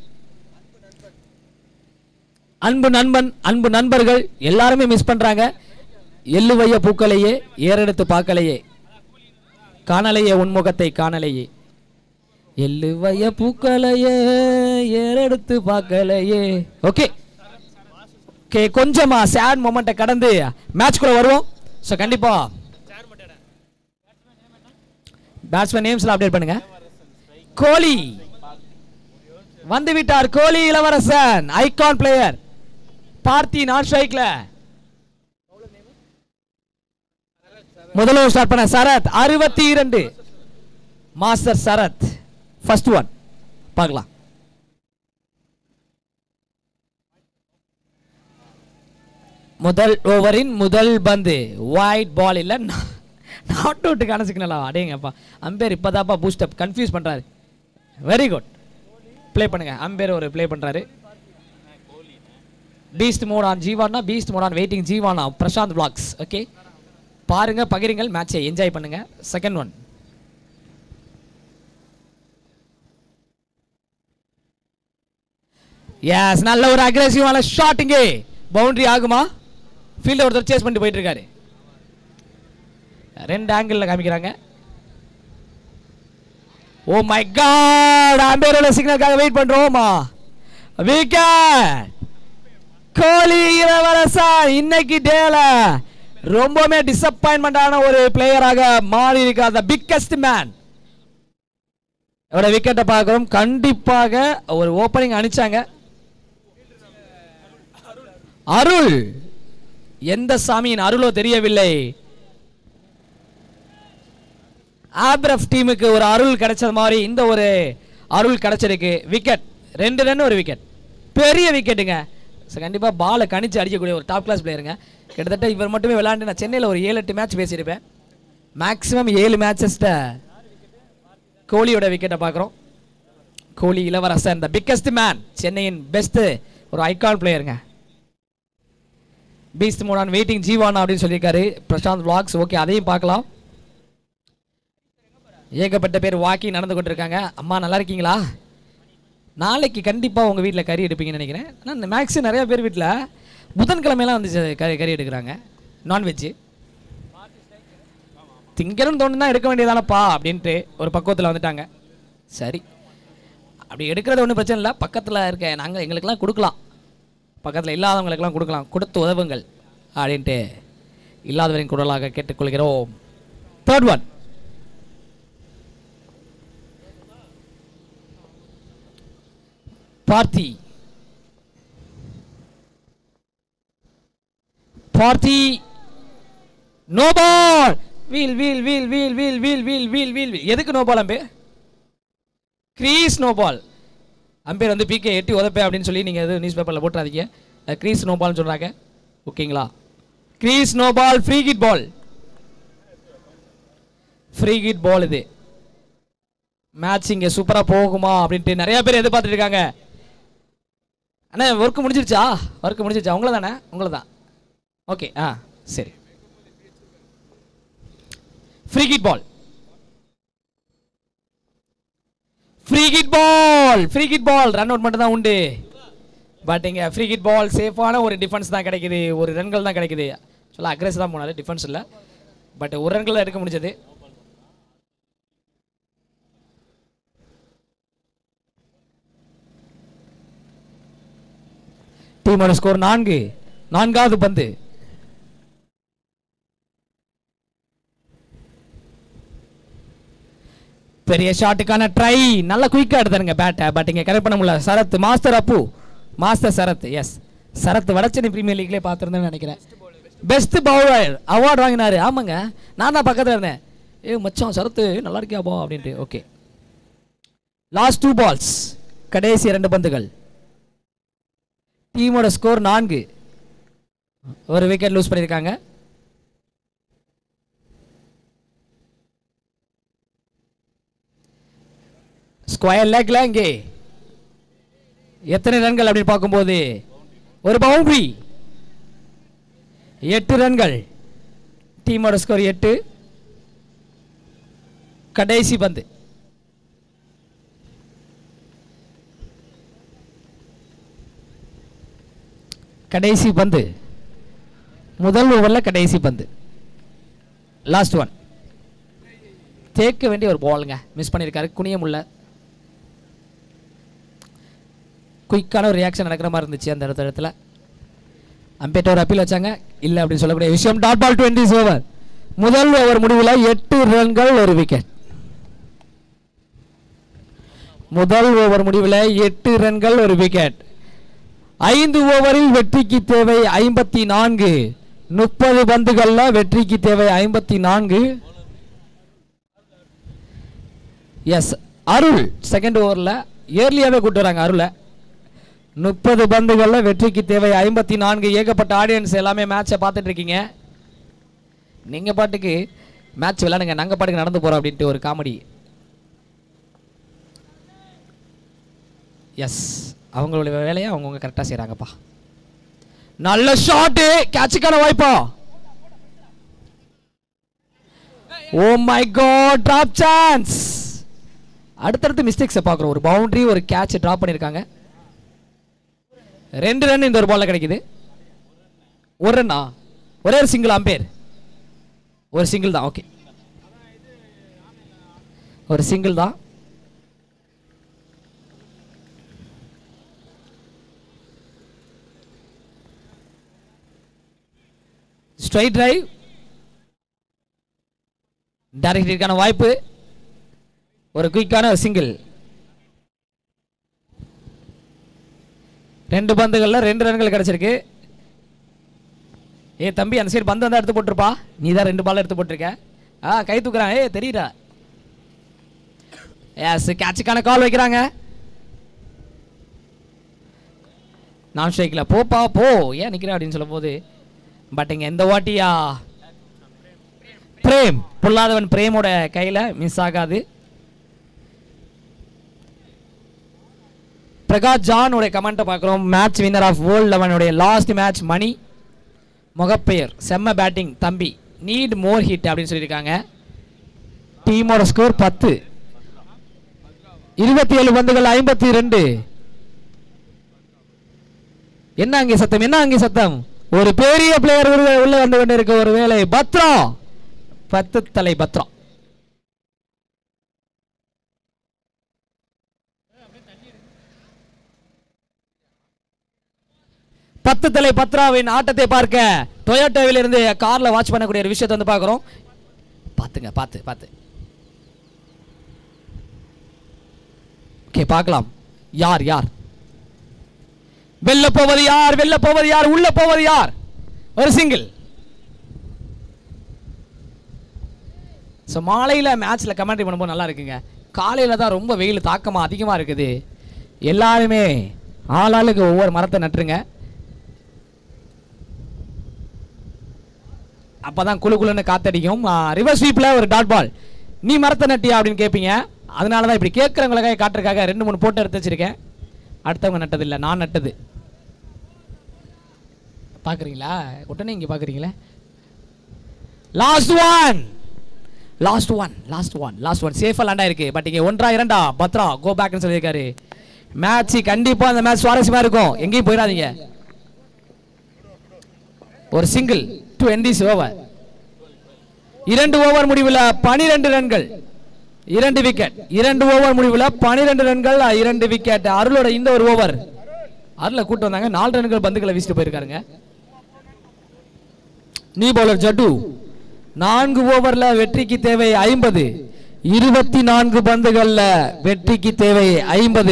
அன்பு நண்பன் அன்பு நண்பர்கள் எல்லாருமே மிஸ் பண்றாங்க எள்ளுவைய பூக்களையே ஏறெடுத்து பார்க்கலையே காணலையே உன்முகத்தை காணலையே எள்ளுவைய பூக்களையே ஏறெடுத்து பார்க்கலையே ஓகே ஓகே கொஞ்சமா சேட் மொமெண்ட்டை கடந்து மேட்ச்குள்ள வருவோம் ஸோ கண்டிப்பா பேட்ஸ்மேன் நேம்ஸ்ல அப்டேட் பண்ணுங்க கோலி வந்து விட்டார் கோலி இளவரசன் ஐகான் பிளேயர் பார்த்தி நான் ஸ்ட்ரைக்ல முதல்ல ஸ்டார்ட் பண்ண சரத் அறுபத்தி இரண்டு மாஸ்டர் சரத் ஃபர்ஸ்ட் ஒன் பார்க்கலாம் முதல் ஓவரின் முதல் பந்து ஒயிட் பால் இல்லை நாட் அவுட்டுக்கான சிக்னலா அடேங்கப்பா அம்பேர் இப்போதாப்பா பூஸ்ட் அப் கன்ஃபியூஸ் பண்ணுறாரு வெரி குட் ப்ளே பண்ணுங்க அம்பேர் ஒரு ப்ளே பண்றாரு பீஸ்ட் மோட் ஆன் ஜீவானா பீஸ்ட் மோட் ஆன் வெயிட்டிங் ஜீவானா பிரசாந்த் vlogs ஓகே பாருங்க பகிருங்கள் மேட்சை என்ஜாய் பண்ணுங்க செகண்ட் ஒன் எஸ் நல்ல ஒரு அக்ரெசிவான ஷாட் இங்கே பவுண்டரி ஆகுமா ஃபீல்டர் ஒருத்தர் சேஸ் பண்ணிட்டு போயிட்டு இருக்காரு ரெண்டு ஆங்கிளில் காமிக்கிறாங்க ஓ மை காட் அம்பேரோட சிக்னலுக்காக வெயிட் பண்றோமா விக்கெட் கோலி இளவரசன் இன்னைக்கு டேல ரொம்பவுமே டிசப்பாயின்மெண்டான ஒரு பிளேயராக மாறி இருக்கார் பிக்கஸ்ட் மேன் அவரோட விக்கெட்டை பார்க்குறோம் கண்டிப்பாக ஒரு ஓப்பனிங் அனுப்பிச்சாங்க அருள் எந்த சாமியின் அருளோ தெரியவில்லை ஆப்ரஃப் டீமுக்கு ஒரு அருள் கிடைச்சது மாதிரி இந்த ஒரு அருள் கிடைச்சிருக்கு விக்கெட் ரெண்டு ரன் ஒரு விக்கெட் பெரிய விக்கெட்டுங்க ஸோ கண்டிப்பாக பாலை கணிச்சு அடிக்கக்கூடிய ஒரு டாப் கிளாஸ் பிளேயருங்க கிட்டத்தட்ட இவர் மட்டுமே விளையாண்டு நான் சென்னையில் ஒரு ஏழு எட்டு மேட்ச் பேசியிருப்பேன் மேக்ஸிமம் ஏழு மேட்சஸ்ட கோலியோட விக்கெட்டை பார்க்குறோம் Koli Ilavarasan the biggest man சென்னையின் பெஸ்ட் ஒரு ஐகான் பிளேயருங்க பீஸ்ட் மோடான் வெயிட்டிங் ஜீவானா அப்படின்னு சொல்லியிருக்காரு பிரசாந்த் vlogs ஓகே அதையும் பார்க்கலாம் ஏகப்பட்ட பேர் வாக்கிங் நடந்து கொண்டிருக்காங்க அம்மா நல்லா இருக்கீங்களா நாளைக்கு கண்டிப்பாக உங்கள் வீட்டில் கறி எடுப்பீங்கன்னு நினைக்கிறேன் ஆனால் இந்த மேக்ஸி நிறைய பேர் வீட்டில் புதன்கிழமையெல்லாம் வந்து கறி கறி எடுக்கிறாங்க நான்வெஜ்ஜு திங்கணும் தோணுனா எடுக்க வேண்டியதானப்பா அப்படின்ட்டு ஒரு பக்குவத்தில் வந்துட்டாங்க சரி அப்படி எடுக்கிறது ஒன்றும் பிரச்சனை இல்லை பக்கத்தில் இருக்க நாங்கள் எங்களுக்கெல்லாம் கொடுக்கலாம் பக்கத்தில் இல்லாதவங்களுக்கெல்லாம் கொடுக்கலாம் கொடுத்து உதவுங்கள் அப்படின்ட்டு இல்லாதவரின் குரலாக கேட்டுக்கொள்கிறோம் third one Parthi Parthi no ball வீல் வீல் வீல் வீல் வீல் வீல் வீல் வீல் வீல் வீல் எதுக்கு no ball umpire crease no ball umpire வந்து பிகே எட்டி உதப்பே அப்படின்னு சொல்லி நீங்கள் எதுவும் நியூஸ் பேப்பரில் போட்டுறாதீங்க கிரீஸ் நோ பால்னு சொல்கிறாங்க ஓகேங்களா crease no ball free hit ball free hit ball இது மேட்ச் இங்கே சூப்பராக போகுமா அப்படின்ட்டு நிறைய பேர் எதிர்பார்த்துட்டு இருக்காங்க அண்ணா ஒர்க் முடிஞ்சிருச்சா ஒர்க் முடிஞ்சிருச்சா உங்களை தானே உங்களை தான் ஓகே ஆ சரி free hit ball free hit ball free hit ball run out மட்டும் தான் உண்டு பட் இங்கே ஃப்ரீ கிட் பால் சேஃபான ஒரு டிஃபென்ஸ் தான் கிடைக்குது ஒரு ரன்கள் தான் கிடைக்குது சொல்ல அக்ரெஸ் தான் போனாரு டிஃபென்ஸ் இல்லை பட் ஒரு ரன்கள் தான் எடுக்க முடிஞ்சது டீமோட ஸ்கோர் நான்கு நான்காவது பந்து பெரிய ஷாட்டுக்கான ட்ரை நல்ல குயிக்காக எடுத்தாருங்க பேட்டை பட் இங்கே கரெக்ட் பண்ண முடியல Sarath master Appu master Sarath yes Sarath Vadachennai premier லீக்லேயே பார்த்துருந்தேன்னு நினைக்கிறேன் பெஸ்ட் பவுலர் அவார்டு வாங்கினாரு ஆமாங்க நான் தான் பக்கத்தில் இருந்தேன் ஏ மச்சான் சரத்து நல்லா இருக்கியாபா அப்படின்ட்டு ஓகே லாஸ்ட் டூ பால்ஸ் கடைசி ரெண்டு பந்துகள் டீமோட ஸ்கோர் நான்கு ஒரு விக்கெட் லூஸ் பண்ணியிருக்காங்க ஸ்கொயர் லேக்ல இங்கே எத்தனை ரன்கள் அப்படின்னு பார்க்கும்போது ஒரு பவுண்டரி எட்டு ரன்கள் டீமோட ஸ்கோர் எட்டு கடைசி பந்து கடைசி பந்து முதல் ஓவரில் கடைசி பந்து லாஸ்ட் ஒன் தேக்க வேண்டிய ஒரு பாலுங்க மிஸ் பண்ணியிருக்காரு குனிய முடியல குயிக்கான ஒரு ரியாக்ஷன் நடக்கிற மாதிரி இருந்துச்சு அந்த இடத்துல இடத்துல அம்பேட்ட ஒரு அப்பீல் வச்சாங்க இல்லை அப்படின்னு சொல்லக்கூடிய விஷயம் டாட் பால் டுவெண்ட்டி ஓவர் முதல் ஓவர் முடிவில் எட்டு ரன்கள் ஒரு விக்கெட் முதல் ஓவர் முடிவில் எட்டு ரன்கள் ஒரு விக்கெட் ஐந்து ஓவரில் வெற்றிக்கு தேவை ஐம்பத்தி நான்கு முப்பது பந்துகள்ல வெற்றிக்கு தேவை ஐம்பத்தி நான்கு எஸ் அருள் செகண்ட் ஓவரில் இயர்லியாகவே கூட்டு வராங்க அருளை முப்பது பந்துகளில் வெற்றிக்கு தேவை ஐம்பத்தி நான்கு ஏகப்பட்ட ஆடியன்ஸ் எல்லாமே மேட்சை பார்த்துட்டு இருக்கீங்க நீங்கள் பாட்டுக்கு மேட்ச் விளையாடுங்க நாங்கள் பாட்டுக்கு நடந்து போகிறோம் அப்படின்ட்டு ஒரு காமெடி எஸ் அவங்களுடைய வேலையை அவங்கவுங்க கரெக்டாக செய்கிறாங்கப்பா நல்ல ஷாட்டு கேட்சுக்கான வாய்ப்பா oh my god drop chance அடுத்தடுத்து மிஸ்டேக்ஸை பார்க்குறோம் ஒரு பவுண்டரி ஒரு கேட்ச் ட்ராப் பண்ணியிருக்காங்க ரெண்டு ரன் இந்த ஒரு பால்ல கிடைக்குது ஒரு ரன்னா ஒரே ஒரு சிங்கிள் அம்பேர் ஒரு சிங்கிள் தான் ஓகே ஒரு சிங்கிள் தான் ஸ்ட்ரைட் டிரைவ் டைரக்டிற்கான வாய்ப்பு ஒரு குயிக்கான ஒரு சிங்கிள் ரெண்டு பந்துகளில் ரெண்டு ரன்கள் கிடைச்சிருக்கு ஏ தம்பி அந்த சைடு பந்து வந்தா எடுத்து போட்டிருப்பா நீ தான் ரெண்டு பால் எடுத்து போட்டிருக்க ஆ கை தூக்குறான் ஏ தெரியுதா எஸ் கேட்சுக்கான கால் வைக்கிறாங்க நான் ஸ்ட்ரைக்கில் போப்பா போ ஏன் நிற்கிறேன் அப்படின்னு சொல்லும் போது பட் இங்கே எந்த வாட்டியா பிரேம் பொல்லாதவன் பிரேமோட கையில் மிஸ் ஆகாது பிரகாஷ் ஜானோட கமெண்ட்டை பார்க்குறோம் மேட்ச் வின்னர் ஆஃப் வேர்ல்ட் லெவனுடைய லாஸ்ட் மேட்ச் மணி முகப்பெயர் செம்ம பேட்டிங் தம்பி நீட் மோர் ஹிட் அப்படின்னு சொல்லியிருக்காங்க டீமோட ஸ்கோர் பத்து இருபத்தி ஏழு பந்துகள் ஐம்பத்தி ரெண்டு என்ன அங்கே சத்தம் என்ன அங்கே சத்தம் ஒரு பெரிய பிளேயர் உள்ள வந்து கொண்டிருக்க ஒரு வேலை பத்ரா பத்து தலை பத்ரா பத்து தலை பத்ராவின் ஆட்டத்தை பார்க்க டொயோட்டோவில் இருந்து கார்ல வாட்ச் பண்ணக்கூடிய ஒரு விஷயத்தை வந்து பார்க்குறோம் பார்த்துங்க பார்த்து பார்த்து ஓகே பார்க்கலாம் யார் யார் வெல்ல போவது யார் வெல்ல போவது யார் உள்ள போவது யார் ஒரு சிங்கிள் ஸோ மாலையில் மேட்ச்சில் கமெண்ட்ரி பண்ணும்போது நல்லா இருக்குங்க காலையில் தான் ரொம்ப வெயில் தாக்கமாக அதிகமாக இருக்குது எல்லாருமே ஆளாளுக்கு ஒவ்வொரு மரத்தை நட்டுருங்க அப்போ தான் குளு குளுன்னு காத்தடிக்கும் ரிவர்ஸ் ஸ்வீப்பில் ஒரு டாட் பால் நீ மரத்தை நட்டியா அப்படின்னு கேட்பீங்க அதனால தான் இப்படி கேட்குறவங்களுக்காக காட்டுறதுக்காக ரெண்டு மூணு போட்டு எடுத்து வச்சிருக்கேன் அடுத்தவங்க நட்டதில்லை நான் நட்டது பார்க்குறீங்களா உடனே இங்கே பார்க்குறீங்களே last one last one last one last one சேஃபாக லேண்ட் ஆயிருக்கு பட் இங்கே ஒன்றா இரண்டா பத்ரா கோ பேக்னு சொல்லியிருக்காரு மேட்ச் கண்டிப்பாக அந்த மேட்ச் சுவாரஸ்யமாக இருக்கும் எங்கேயும் போயிடாதீங்க ஒரு single to end this over இரண்டு ஓவர் முடிவில் பனிரெண்டு ரன்கள் இரண்டு விக்கெட் இரண்டு ஓவர் முடிவில் பனிரெண்டு ரன்கள் இரண்டு விக்கெட் அருளோட இந்த ஒரு ஓவர் அருளை கூட்டு வந்தாங்க நாலு ரன்கள் பந்துகளை வீசிட்டு போயிருக்காருங்க நீ பவுலர் ஜட்டு நான்கு ஓவர்ல வெற்றிக்கு தேவை ஐம்பது இருபத்தி நான்கு பந்துகள்ல வெற்றிக்கு தேவை ஐம்பது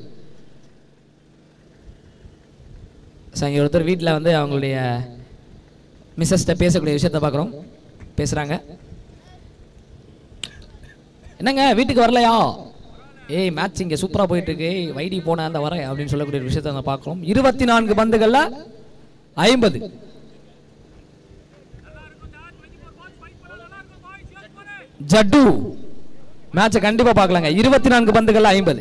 ஒருத்தர் வீட்டில் வந்து அவங்களுடைய மிஸ்ஸஸ்ட்ட பேசக்கூடிய விஷயத்த பார்க்குறோம் பேசுகிறாங்க என்னங்க வீட்டுக்கு வரலையா ஏய் மேட்ச் இங்கே சூப்பராக போயிட்டு இருக்கு வைடி போன அந்த வரேன் அப்படின்னு சொல்லக்கூடிய ஒரு விஷயத்தை நம்ம பார்க்குறோம் இருபத்தி நான்கு பந்துகள்ல ஐம்பது ஜட்டு மேட்சை கண்டிப்பா பார்க்கலாங்க இருபத்தி நான்கு பந்துகள்ல ஐம்பது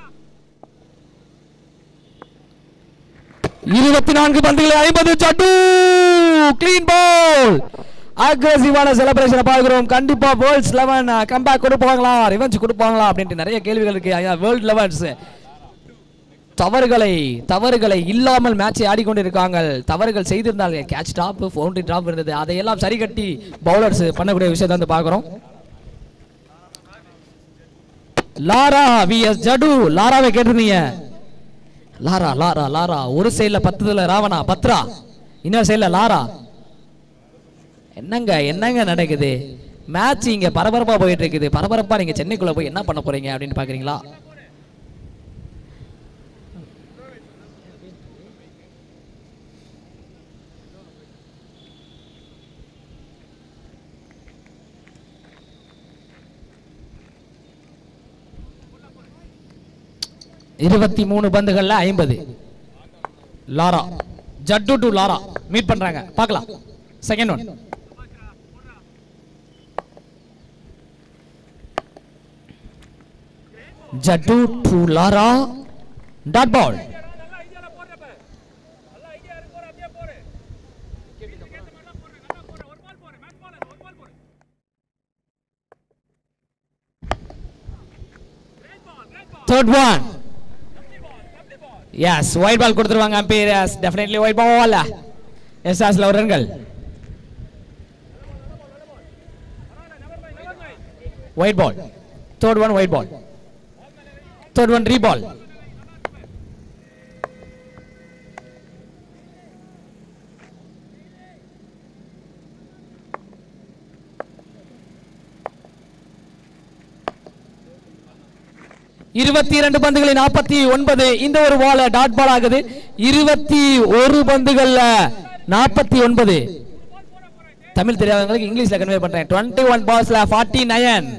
இருபத்தி நான்கு பந்துகள் ஐம்பது ஜட்டு கிளீன் பால் அக்ரெசிவான செலிப்ரேஷனை பார்க்கிறோம் கண்டிப்பா வேர்ல்ட்ஸ் லெவன் கம்பேக் கொடுப்பாங்களா ரிவெஞ்ச் கொடுப்பாங்களா அப்படின்ட்டு நிறைய கேள்விகள் இருக்கு வேர்ல்ட் லெவன்ஸ் தவறுகளை தவறுகளை இல்லாமல் மேட்சை ஆடிக்கொண்டிருக்காங்க தவறுகள் செய்திருந்தால் கேட்ச் டாப் பவுண்டரி ட்ராப் இருந்தது அதையெல்லாம் சரி கட்டி பவுலர்ஸ் பண்ணக்கூடிய விஷயத்தை வந்து பார்க்குறோம் லாரா வி எஸ் ஜடு லாராவை கேட்டிருந்தீங்க லாரா லாரா லாரா ஒரு சைடுல பத்துதுல ராவணா பத்ரா இன்னொரு சைடுல லாரா என்னங்க என்னங்க நடக்குது மேட்ச் இங்க பரபரப்பா போயிட்டு இருக்குது பரபரப்பா நீங்க சென்னைக்குள்ள போய் என்ன பண்ண போறீங்க அப்படின்னு பாக்குறீங்களா இருபத்தி மூணு பந்துகள்ல ஐம்பது Lara Jattu to Lara meet பண்றாங்க பார்க்கலாம் second one Jattu to Lara dot ball third one yes wide ball கொடுத்துருவாங்க umpire yes definitely wide ball yes ஆஸ்ல ஒரு ரன்கள் wide ball third one wide ball third one re ball இருபத்தி இரண்டு பந்துகளில் நாற்பத்தி ஒன்பது இந்த ஒரு பால் டாட் பால் ஆகுது இருபத்தி ஒரு பந்துகள்ல நாற்பத்தி ஒன்பது தமிழ் தெரியாதவங்களுக்கு இங்கிலீஷ்ல கன்வே பண்றேன் டுவெண்ட்டி ஒன் பால்ஸ்ல ஃபார்ட்டி நயன்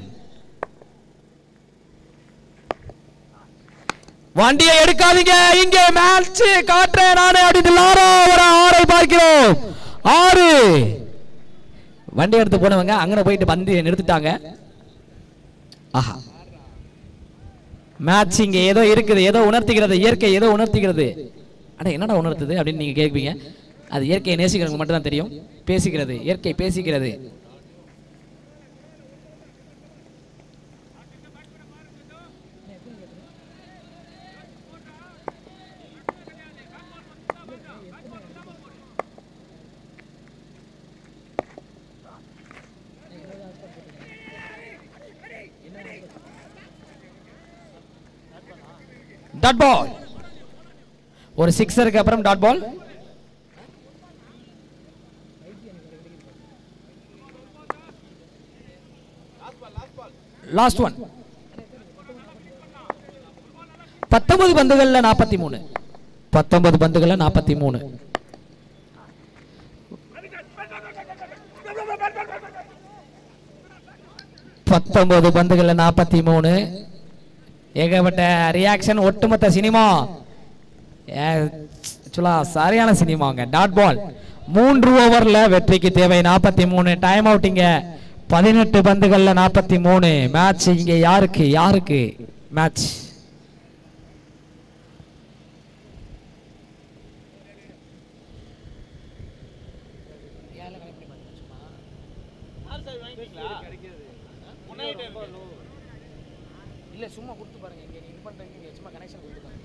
வண்டியை எடுக்காதீங்க இங்கே மேட்ச் காட்டுறேன் நானே அப்படின்னு லாரோ ஒரு ஆறை பார்க்கிறோம் ஆறு வண்டி எடுத்து போனவங்க அங்கே போயிட்டு பந்து நிறுத்திட்டாங்க ஆஹா மேட்ச் இங்க ஏதோ இருக்குது ஏதோ உணர்த்துகிறது இயற்கை ஏதோ உணர்த்துகிறது அட என்னடா உணர்த்துது அப்படின்னு நீங்க கேட்பீங்க அது இயற்கையை நேசிக்கிறவங்க மட்டும் தான் தெரியும் பேசிக்கிறது இயற்கை பேசிக்கிறது டாட் பால் ஒரு சிக்ஸருக்கு அப்புறம் டாட் பால் லாஸ்ட் ஒன் பத்தொன்பது பந்துகள்ல நாற்பத்தி மூணு பத்தொன்பது பந்துகள்ல நாற்பத்தி மூணு பத்தொன்பது பந்துகள்ல நாற்பத்தி மூணு ஏகப்பட்ட ரியாக்ஷன் ஒட்டுமொத்த சினிமா ஆக்சுவலா சரியான சினிமாங்க டாட் பால் மூன்று ஓவர்ல வெற்றிக்கு தேவை நாற்பத்தி மூணு டைம் அவுட் இங்க பதினெட்டு பந்துகள்ல நாற்பத்தி மூணு மேட்ச் இங்க யாருக்கு யாருக்கு மேட்ச் இல்ல சும்மா கொடுத்து பாருங்க இங்க இது பண்றீங்க சும்மா கனெக்ஷன் கொடுத்து பாருங்க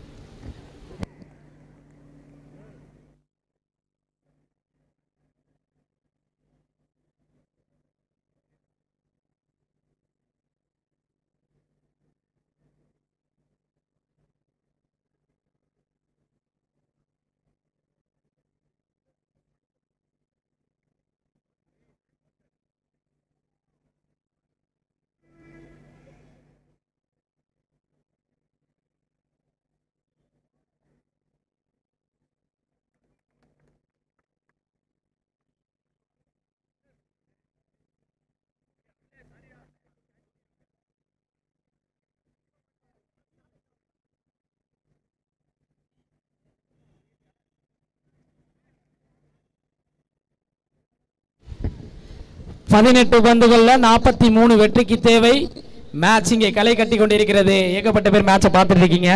பதினெட்டு பந்துகள்ல நாற்பத்தி மூணு வெற்றிக்கு தேவை மேட்ச் இங்கே களை கட்டி கொண்டிருக்கிறது ஏகப்பட்ட பேர் மேட்சை பார்த்துட்டு இருக்கீங்க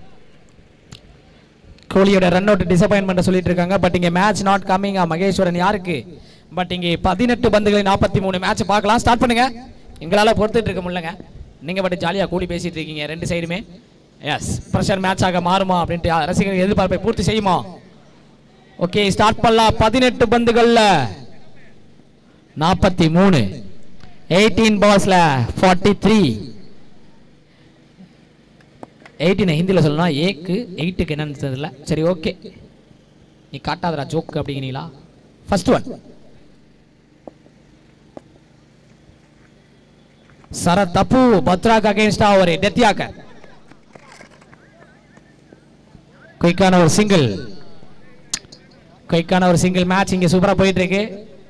கோலியோட ரன் அவுட் டிசப்பாயின்மெண்ட் சொல்லிட்டு இருக்காங்க பட் இங்க மேட்ச் நாட் கம்மிங் மகேஸ்வரன் யாருக்கு பட் இங்கே பதினெட்டு பந்துகளில் நாற்பத்தி மூணு மேட்ச் பார்க்கலாம் ஸ்டார்ட் பண்ணுங்க எங்களால பொறுத்துட்டு இருக்க முடியலங்க நீங்க பட் ஜாலியா கூலி பேசிட்டு இருக்கீங்க ரெண்டு சைடுமே எஸ் ப்ரெஷர் மேட்ச் ஆக மாறுமா அப்படின்ட்டு ரசிகர்கள் எதிர்பார்ப்பை பூர்த்தி செய்யுமா ஓகே ஸ்டார்ட் பண்ணலாம் பதினெட்டு பந்துகள்ல நாற்பத்தி மூணு எயிட்டீன் பால்ஸ்ல ஃபார்ட்டி த்ரீ எயிட்டீன் ஹிந்தியில் சொல்லணும் ஏக்கு எயிட்டுக்கு என்னன்னு தெரியல சரி ஓகே நீ காட்டாதடா ஜோக் அப்படிங்கிறீங்களா ஃபர்ஸ்ட் ஒன் சர தப்பு பத்ராக் அகேன்ஸ்டா ஒரு டெத்தியாக்கர் குயிக்கான ஒரு சிங்கிள் குயிக்கான ஒரு சிங்கிள் மேட்ச் இங்க சூப்பரா போயிட்டு இருக்கு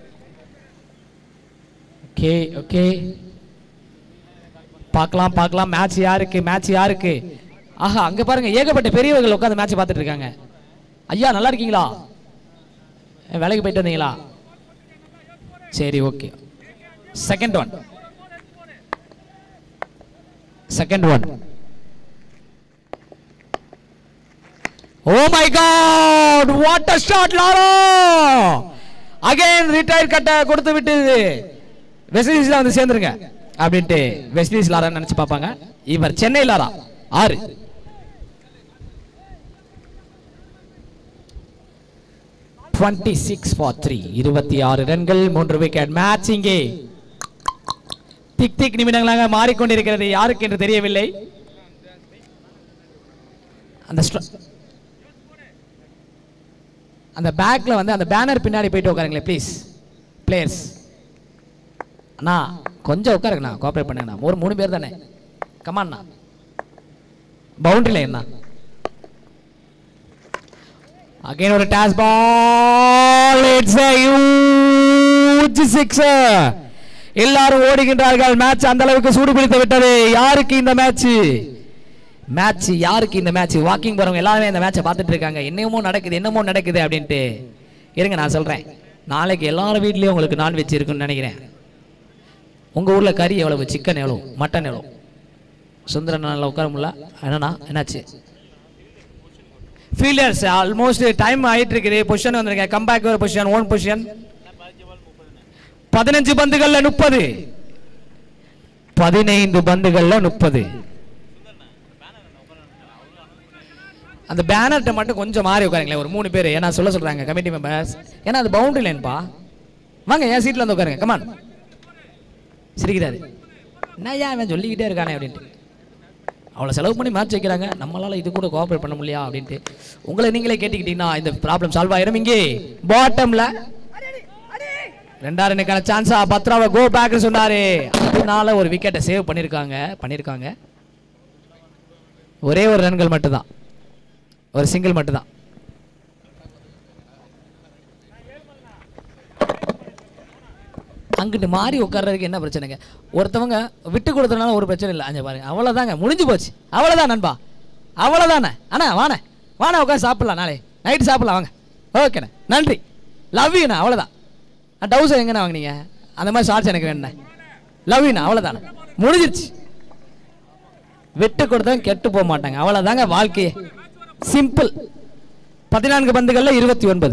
ஓகே ஓகே பார்க்கலாம் பார்க்கலாம் மேட்ச் யாருக்கு மேட்ச் யாருக்கு ஆஹா அங்க பாருங்க ஏகப்பட்ட பெரியவர்கள் உட்காந்து மேட்ச் பார்த்துட்டு இருக்காங்க ஐயா நல்லா இருக்கீங்களா அஹ், வேலைக்கு போயிட்டு வந்தீங்களா சரி okay second one second one oh my god what a shot Lara again retire கட்ட கொடுத்து விட்டு வெஸ்ட் வந்து சேர்ந்துருங்க அப்படின்ட்டு வெஸ்ட் இண்டீஸ் லாரா நினைச்சு பார்ப்பாங்க இவர் சென்னை லாரா ஆறு டுவெண்ட்டி சிக்ஸ் ஃபார் த்ரீ இருபத்தி ஆறு ரன்கள் மூன்று விக்கெட் மேட்ச் இங்கே திக் திக் நிமிடங்களாக மாறிக்கொண்டிருக்கிறது யாருக்கு என்று தெரியவில்லை அந்த ஸ்ட்ர- அந்த பேக்ல வந்து அந்த பேனர் பின்னாடி போயிட்டு உட்காருங்களேன் ப்ளீஸ் பிளேயர்ஸ் அண்ணா கொஞ்சம் உட்காருங்கண்ணா கோஆப்ரேட் பண்ணுங்கண்ணா ஒரு மூணு பேர் தானே கமாண்ணா பவுண்டரியில் என்ன அகைன் ஒரு toss ball it's a huge sixer எல்லாரும் ஓடுகின்றார்கள் மேட்ச் அந்த அளவுக்கு சூடு பிடித்து விட்டது யாருக்கு இந்த மேட்ச் மேட்ச் யாருக்கு இந்த மேட்ச் வாக்கிங் போறவங்க எல்லாருமே இந்த மேட்சை பார்த்துட்டு இருக்காங்க என்னமோ நடக்குது என்னமோ நடக்குது அப்படின்ட்டு இருங்க நான் சொல்றேன் நாளைக்கு எல்லார் வீட்லயும் உங்களுக்கு நான்வெஜ் இருக்குன்னு நினைக்கிறேன் உங்க ஊர்ல கறி எவ்வளவு சிக்கன் எவ்வளவு மட்டன் எவ்வளவு சுந்தரன் நல்லா உட்கார முடியல என்னண்ணா என்னாச்சு ஃபீல்டர்ஸ் ஆல்மோஸ்ட் டைம் ஆயிட்டு இருக்குது பொசிஷன் வந்திருக்கேன் கம்பேக் ஒரு பொசிஷன் ஓன் பொசிஷன் பதினஞ்சு பந்துகள்ல முப்பது பதினைந்து பந்துகள்ல முப்பது அந்த பேனர்ட்ட மட்டும் கொஞ்சம் மாறி உட்காருங்களேன் ஒரு மூணு பேர் ஏன்னா சொல்ல சொல்றாங்க கமிட்டி மெம்பர்ஸ் ஏன்னா அது பவுண்டரி லைன்பா வாங்க என் சீட்ல வந்து உட்காருங்க கமான் சிரிக்கிறாரு என்ன ஏன் இவன் சொல்லிக்கிட்டே இருக்கானே அப்படின்ட்டு அவ்வளோ செலவு பண்ணி மேட்ச் வைக்கிறாங்க நம்மளால இது கூட கோஆப்ரேட் பண்ண முடியா அப்படின்ட்டு உங்களை நீங்களே கேட்டுக்கிட்டீங்கன்னா இந்த ப்ராப்ளம் சால்வ் ஆயிரும் இங்கே பாட்டம்ல ரெண்டாவது ரன்னுக்கான சான்ஸா பத்ராவை கோ பேக் சொன்னாரு அதனால ஒரு விக்கெட்டை சேவ் பண்ணிருக்காங்க பண்ணிருக்காங்க ஒரே ஒரு ரன்கள் மட்டும்தான் ஒரு சிங்கிள் மட்டும்தான் அங்கிட்டு மாறி உட்கார்றதுக்கு என்ன பிரச்சனைங்க ஒருத்தவங்க விட்டு கொடுத்தனால ஒரு பிரச்சனை இல்லை அஞ்சு பாருங்க அவ்வளோதாங்க முடிஞ்சு போச்சு அவ்வளோதான் நண்பா அவ்வளோதானே அண்ணா வாண்ணே வாண்ணே உட்காந்து சாப்பிடலாம் நாளை நைட்டு சாப்பிடலாம் வாங்க ஓகேண்ணே நன்றி லவ் யூண்ணா அவ்வளோதான் டவுசர் எங்கண்ணா வாங்குனீங்க அந்த மாதிரி ஷார்ட்ஸ் எனக்கு வேணுண்ணே லவ் யூண்ணா அவ்வளோதானே முடிஞ்சிருச்சு விட்டு கொடுத்தவங்க கெட்டு போக மாட்டாங்க அவ்வளோதாங்க வாழ்க்கையே சிம்பிள் பதினான்கு பந்துகளில் இருபத்தி ஒன்பது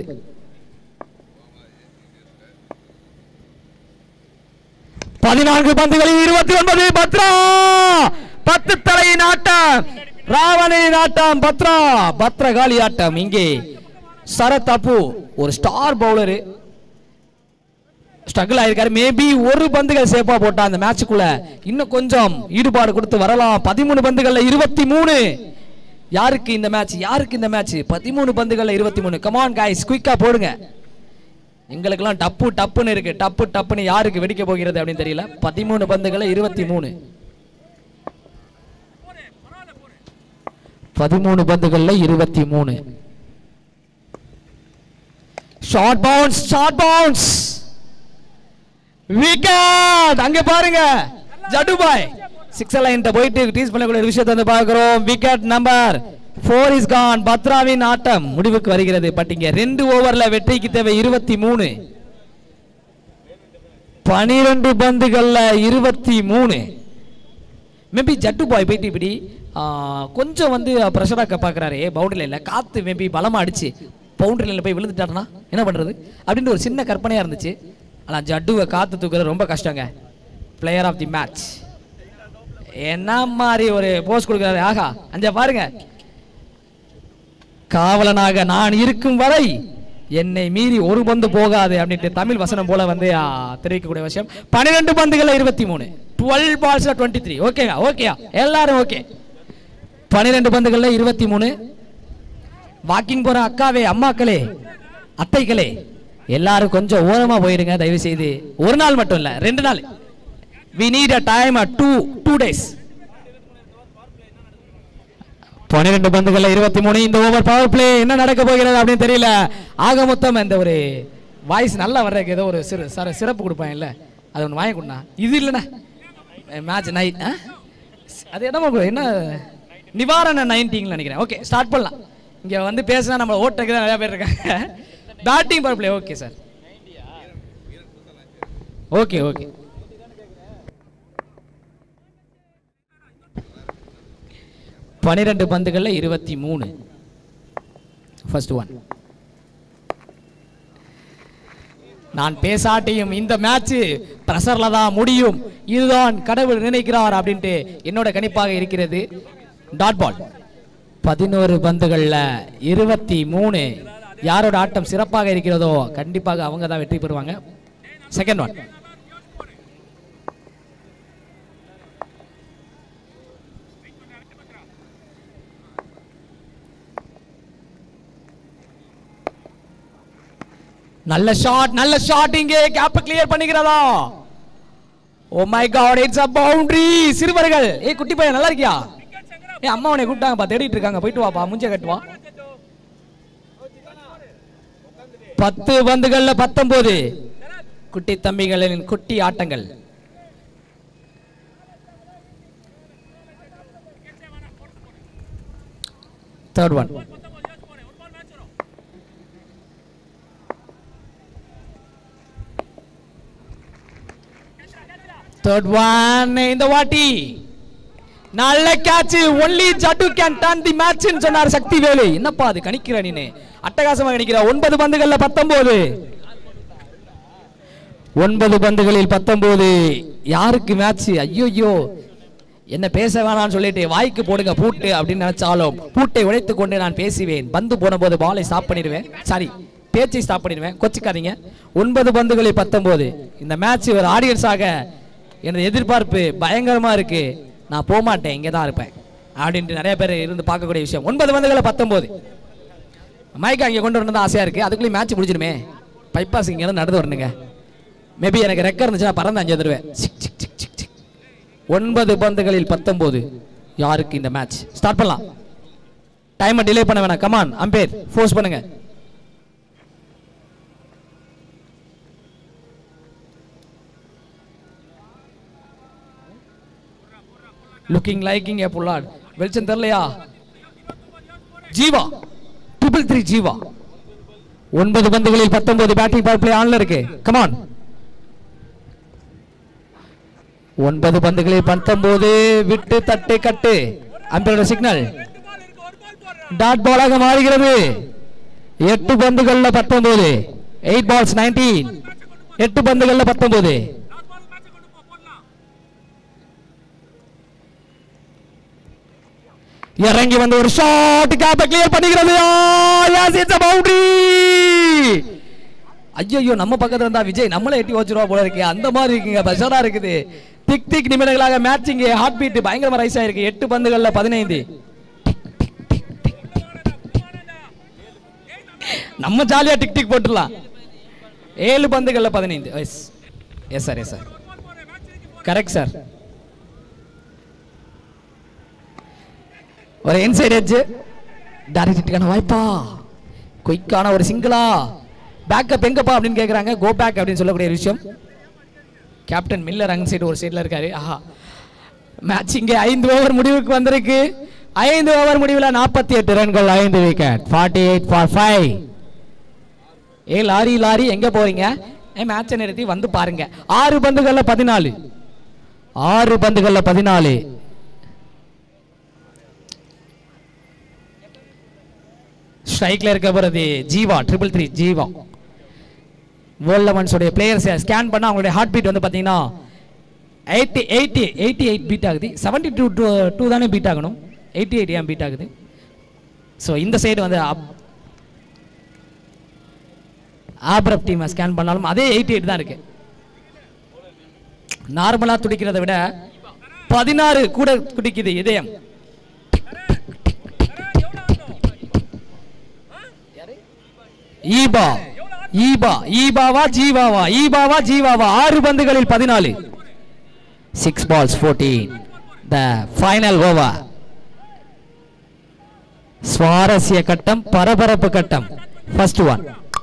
பதினான்கு பந்துகளில் இருபத்தி ஒன்பது பத்ரா பத்து தலையின் ஆட்டம் ராவணின் ஆட்டம் பத்ரா பத்ரகாளி ஆட்டம் இங்கே சரத் அப்பு ஒரு ஸ்டார் பவுலரு ஸ்ட்ரகிள் ஆயிருக்காரு மேபி ஒரு பந்துகள் சேஃபா போட்டா அந்த மேட்சுக்குள்ள இன்னும் கொஞ்சம் ஈடுபாடு கொடுத்து வரலாம் பதிமூணு பந்துகள்ல இருபத்தி மூணு யாருக்கு இந்த மேட்ச் யாருக்கு இந்த மேட்ச் பதிமூணு பந்துகள்ல இருபத்தி மூணு கமான் காய்ஸ் குயிக்கா போடுங்க எங்களுக்கெல்லாம் டப்பு டப்புன்னு இருக்கு டப்பு டப்புன்னு யாருக்கு வெடிக்க போகிறது அப்படின்னு தெரியல பதிமூணு பந்துகளை இருபத்தி மூணு பதிமூணு பந்துகள்ல இருபத்தி மூணு short bounce short bounce wicket அங்க பாருங்க ஜடுபாய் சிக்ஸ் லைன்ட்ட போயிட்டு டீஸ் பண்ணக்கூடிய ஒரு விஷயத்தை வந்து பார்க்கிறோம் wicket number four is gone பத்ராவின் ஆட்டம் முடிவுக்கு வருகிறது பட் இங்க ரெண்டு ஓவர்ல வெற்றிக்கு தேவை இருபத்தி மூணு பனிரெண்டு பந்துகள்ல இருபத்தி மூணு மேபி ஜட்டு பாய் போயிட்டு இப்படி ஆ, கொஞ்சம் வந்து ப்ரெஷராக பார்க்குறாரு பவுண்டரியில் இல்லை காற்று மேபி பலமாக அடிச்சு பவுண்டரியில் போய் விழுந்துட்டாருன்னா என்ன பண்ணுறது அப்படின்ற ஒரு சின்ன கற்பனையாக இருந்துச்சு ஆனால் ஜட்டுவை காற்று தூக்குறது ரொம்ப கஷ்டங்க பிளேயர் ஆஃப் தி மேட்ச் என்ன மாதிரி ஒரு போஸ்ட் கொடுக்குறாரு ஆகா அஞ்சா பாருங்க காவலனாக நான் இருக்கும் வரை என்னை மீறி ஒரு பந்து போகாது அப்படின்ட்டு தமிழ் வசனம் போல வந்து ஆ, தெரிவிக்கக்கூடிய விஷயம் பன்னிரெண்டு பந்துகள்ல இருபத்தி மூணு டுவெல் பால்ஸ்ல டுவெண்ட்டி த்ரீ ஓகேவா ஓகேயா எல்லாரும் ஓகே பன்னிரெண்டு பந்துகள்ல இருபத்தி மூணு வாக்கிங் போற அக்காவே அம்மாக்களே அத்தைகளே எல்லாரும் கொஞ்சம் ஓரமா போயிடுங்க தயவு செய்து ஒரு நாள் மட்டும் இல்ல ரெண்டு நாள் we need a time to two days பன்னிரெண்டு பந்துகள்ல இருபத்தி மூணு இந்த ஓவர் பவர் பிளே என்ன நடக்க போகிறது அப்படின்னு தெரியல ஆக மொத்தம் இந்த ஒரு வாய்ஸ் நல்லா வர்றதுக்கு ஏதோ ஒரு சிறு சர சிறப்பு கொடுப்பேன் இல்ல அது ஒன்று வாங்கி கொடுண்ணா இது இல்லைண்ணா மேட்ச் நைட் அது என்னமா bro, என்ன நிவாரண நைன்டீன்ல நினைக்கிறேன் ஓகே ஸ்டார்ட் பண்ணலாம் இங்க வந்து பேசினா நம்ம ஓட்டுறதுக்கு தான் நிறைய பேர் இருக்காங்க batting power play okay sir okay okay பனிரெண்டு பந்துகள்ல இருபத்தி மூணு ஃபர்ஸ்ட் ஒன் நான் பேசாட்டியும் இந்த மேட்ச் பிரஷர்ல தான் முடியும் இதுதான் கடவுள் நினைக்கிறார் அப்படின்ட்டு என்னோட கணிப்பாக இருக்கிறது டாட் பால் பதினோரு பந்துகள்ல இருபத்தி மூணு யாரோட ஆட்டம் சிறப்பாக இருக்கிறதோ கண்டிப்பாக அவங்க தான் வெற்றி பெறுவாங்க செகண்ட் ஒன் நல்ல ஷாட் நல்ல ஷாட் இங்கே கேப் கிளியர் பண்ணிக்கிறதா oh my god it's a boundary சிறுவர்கள் ஏய் குட்டி பையன் நல்லா இருக்கியா ஏய் அம்மா உன்னை கூப்பிட்டாங்கப்பா தேடிட்டு இருக்காங்க போயிட்டு வாப்பா முஞ்ச கட்டுவா பத்து பந்துகள்ல பத்தொன்பது குட்டி தம்பிகளின் குட்டி ஆட்டங்கள் தேர்ட் ஒன் தேர்ட் ஒன் இந்த வாட்டி நல்ல catch only Jattu can turn the match சொன்னார் சக்தி வேலு என்னப்பா அது கணிக்கிற நீனு அட்டகாசமா கணிக்கிற ஒன்பது பந்துகள்ல பத்தொன்பது ஒன்பது பந்துகளில் பத்தொன்பது யாருக்கு மேட்ச் ஐயோ என்ன பேச வேணாம்னு சொல்லிட்டு வாய்க்கு போடுங்க பூட்டு அப்படின்னு நினைச்சாலும் பூட்டை உடைத்துக் கொண்டு நான் பேசுவேன் பந்து போன போது பாலை ஸ்டாப் பண்ணிடுவேன் சாரி பேச்சை ஸ்டாப் பண்ணிடுவேன் கொச்சிக்காதீங்க ஒன்பது பந்துகளில் பத்தொன்பது இந்த மேட்ச் ஒரு ஆடியன்ஸாக எனது எதிர்பார்ப்பு பயங்கரமா இருக்கு நான் போக மாட்டேன் இங்கே தான் இருப்பேன் அப்படின்ட்டு நிறைய பேர் இருந்து பார்க்கக்கூடிய விஷயம் ஒன்பது பந்துகளில் பத்தொன்பது மைக் அங்கே கொண்டு வரணும் ஆசையா இருக்கு அதுக்குள்ளேயும் மேட்ச் முடிஞ்சிடுமே பைபாஸ் இங்கே நடந்து வரணுங்க மேபி எனக்கு ரெக்க இருந்துச்சுன்னா பறந்து அஞ்சு வந்துடுவேன் சிக், சிக், சிக், சிக், சிக். ஒன்பது பந்துகளில் பத்தொன்பது யாருக்கு இந்த மேட்ச் ஸ்டார்ட் பண்ணலாம் டைமை டிலே பண்ண வேணாம் கமான் அம்பேர் ஃபோர்ஸ் பண்ணுங்க லுக்கிங் லைக்கிங் ஏ புல்லாட் வெளிச்சம் தெரியலையா ஜீவா ட்ரிபிள் த்ரீ ஜீவா ஒன்பது பந்துகளில் பத்தொன்பது பேட்டிங் பவர் பிளே ஆன்ல இருக்கு கமான் ஒன்பது பந்துகளில் பத்தொன்பது விட்டு தட்டு கட்டு அம்பையோட சிக்னல் டாட் பாலாக மாறுகிறது எட்டு பந்துகள்ல பத்தொன்பது எயிட் பால்ஸ் நைன்டீன் எட்டு பந்துகள்ல பத்தொன்பது இறங்கி வந்து ஒரு ஷாட் கேப்பை கிளியர் பண்ணிக்கிறது பவுண்டரி ஐயோ நம்ம பக்கத்துல இருந்தா விஜய் நம்மளே எட்டி வச்சிருவா போல இருக்கு அந்த மாதிரி இருக்குங்க பிரஷரா இருக்குது திக் திக் நிமிடங்களாக மேட்சிங் ஹார்ட் பீட் பயங்கரமா ரைஸ் ஆயிருக்கு எட்டு பந்துகள்ல பதினைந்து நம்ம ஜாலியா டிக் டிக் போட்டுடலாம் ஏழு பந்துகள்ல பதினைந்து yes yes sir yes sir correct sir ஒரு இன்சைட் எட்ஜ் டைரக்டான வாய்ப்பா குயிக்கான ஒரு சிங்கிளா பேக்கப் எங்கப்பா அப்படின்னு கேக்குறாங்க கோ பேக் அப்படின்னு சொல்லக்கூடிய ஒரு விஷயம் கேப்டன் மில்லர் அங்க சைடு ஒரு சைடுல இருக்காரு ஆஹா மேட்ச் இங்கே ஐந்து ஓவர் முடிவுக்கு வந்திருக்கு ஐந்து ஓவர் முடிவில் நாற்பத்தி எட்டு ரன்கள் ஐந்து wicket forty eight for five ஏ லாரி லாரி எங்க போறீங்க ஏ மேட்சை நிறுத்தி வந்து பாருங்க ஆறு பந்துகள்ல பதினாலு ஆறு பந்துகள்ல பதினாலு ஸ்ட்ரைக்ல இருக்க போறது Jeeva triple three Jeeva world லெவன்ஸோடைய பிளேயர்ஸை ஸ்கேன் பண்ணால் அவங்களுடைய ஹார்ட் பீட் வந்து பார்த்தீங்கன்னா eighty eighty eighty eight beat ஆகுது செவன்ட்டி டூ டூ டூ தானே பீட் ஆகணும் எயிட்டி எயிட் ஏன் பீட் ஆகுது ஸோ இந்த சைடு வந்து ஆப்ரப் டீமை ஸ்கேன் பண்ணாலும் அதே எயிட்டி எயிட் தான் இருக்கு நார்மலாக துடிக்கிறதை விட பதினாறு கூட துடிக்குது இதயம் ஈபா ஈபா ஈபாவா ஜீவாவா ஈபாவா ஜீவாவா ஆறு பந்துகளில் பதினாலு six balls fourteen the final over சுவாரஸ்ய கட்டம் பரபரப்பு கட்டம் first one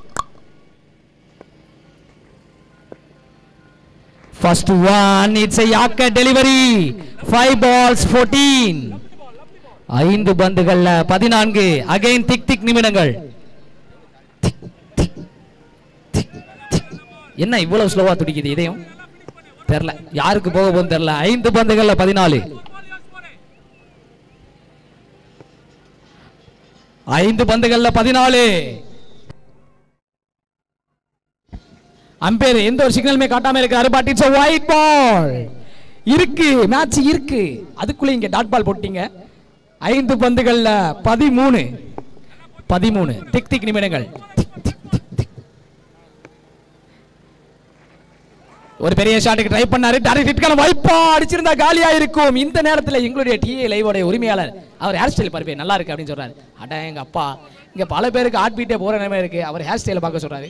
first one it's a யாக்க டெலிவரி ஃபைவ் பால்ஸ் ஃபோர்டீன் ஐந்து பந்துகள்ல பதினான்கு அகைன் திக் திக் நிமிடங்கள் என்ன இவ்வளவு ஸ்லோவா துடிக்குது இதயம் தெரியல யாருக்கு போக போகுது தெரியல ஐந்து பந்துகள்ல பதினாலு ஐந்து பந்துகள்ல பதினாலு அம்பேர் எந்த ஒரு சிக்னலுமே காட்டாம இருக்காரு பட் இட்ஸ் ஒயிட் பால் இருக்கு மேட்ச் இருக்கு அதுக்குள்ள இங்க டாட் பால் போட்டீங்க ஐந்து பந்துகள்ல பதிமூணு பதிமூணு திக் திக் நிமிடங்கள் ஒரு பெரிய ஷாட்டுக்கு ட்ரை பண்ணாரு டைரக்ட் ஹிட்கான வாய்ப்பா அடிச்சிருந்தா காலியா இருக்கும் இந்த நேரத்துல எங்களுடைய டிஏ லைவோட உரிமையாளர் அவர் ஹேர் ஸ்டைல் பாருப்பே நல்லா இருக்கு அப்படின்னு சொல்றாரு அட எங்க அப்பா இங்க பல பேருக்கு ஹார்ட் பீட்டே போற நிலைமை இருக்கு அவர் ஹேர் ஸ்டைல பார்க்க சொல்றாரு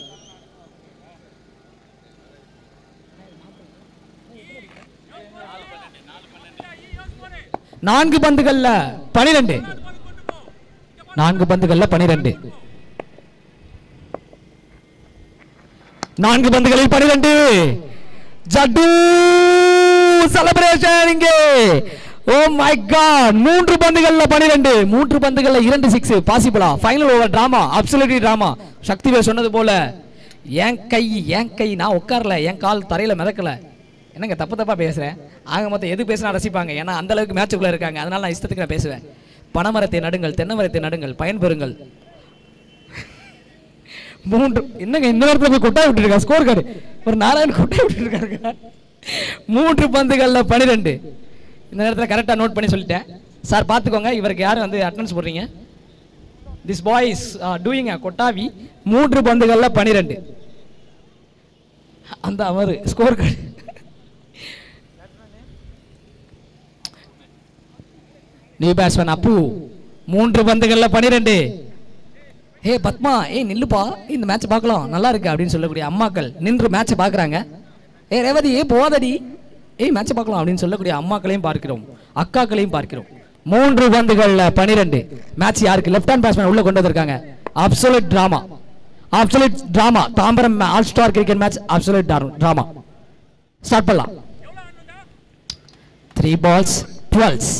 நான்கு பந்துகள்ல பனிரெண்டு நான்கு பந்துகள்ல பனிரெண்டு நான்கு பந்துகளில் பனிரெண்டு ஜட்டு செலிப்ரேஷன் இங்கே ஓ மை காட் மூன்று பந்துகள்ல பனிரெண்டு மூன்று பந்துகள்ல இரண்டு சிக்ஸ் பாசிபிளா final over drama absolutely drama Sakthivel சொன்னது போல என் கை என் கை நான் உட்காரல என் கால் தரையில மிதக்கல என்னங்க தப்பு தப்பா பேசுறேன் ஆக மொத்தம் எது பேசினா ரசிப்பாங்க ஏன்னா அந்த அளவுக்கு மேட்சுக்குள்ள இருக்காங்க அதனால நான் இஷ்டத்துக்கு நான் பேசுவேன் பனைமரத்தை நடுங்கள் தென்னை மரத்தை நடுங்கள் பயன்பெறுங்கள் மூன்று என்னங்க இந்த நேரத்தில் போய் கொட்டாய் விட்டுருக்கா ஸ்கோர் கார்டு ஒரு நாராயண் கொட்டாய் விட்டுருக்காருங்க மூன்று பந்துகள்ல பனிரெண்டு இந்த நேரத்தில் கரெக்டாக நோட் பண்ணி சொல்லிட்டேன் சார் பார்த்துக்கோங்க இவருக்கு யாரும் வந்து அட்டன்ஸ் போடுறீங்க திஸ் பாய்ஸ் டூயிங் கொட்டாவி மூன்று பந்துகள்ல பனிரெண்டு அந்த அவர் score card new batsman Appu மூன்று பந்துகள்ல பனிரெண்டு ஹே பத்மா ஏய் நில்லுப்பா இந்த மேட்ச் பார்க்கலாம் நல்லா இருக்கு அப்படின்னு சொல்லக்கூடிய அம்மாக்கள் நின்று மேட்ச் பார்க்குறாங்க ஏ ரேவதி ஏ போதடி ஏய் மேட்ச் பார்க்கலாம் அப்படின்னு சொல்லக்கூடிய அம்மாக்களையும் பார்க்கிறோம் அக்காக்களையும் பார்க்கிறோம் மூன்று பந்துகள்ல பனிரெண்டு மேட்ச் யாருக்கு லெஃப்ட் ஹேண்ட் பேட்ஸ்மேன் உள்ள கொண்டு வந்திருக்காங்க absolute drama absolute drama Tambaram all star cricket match absolute drama start பண்ணலாம் three balls twelves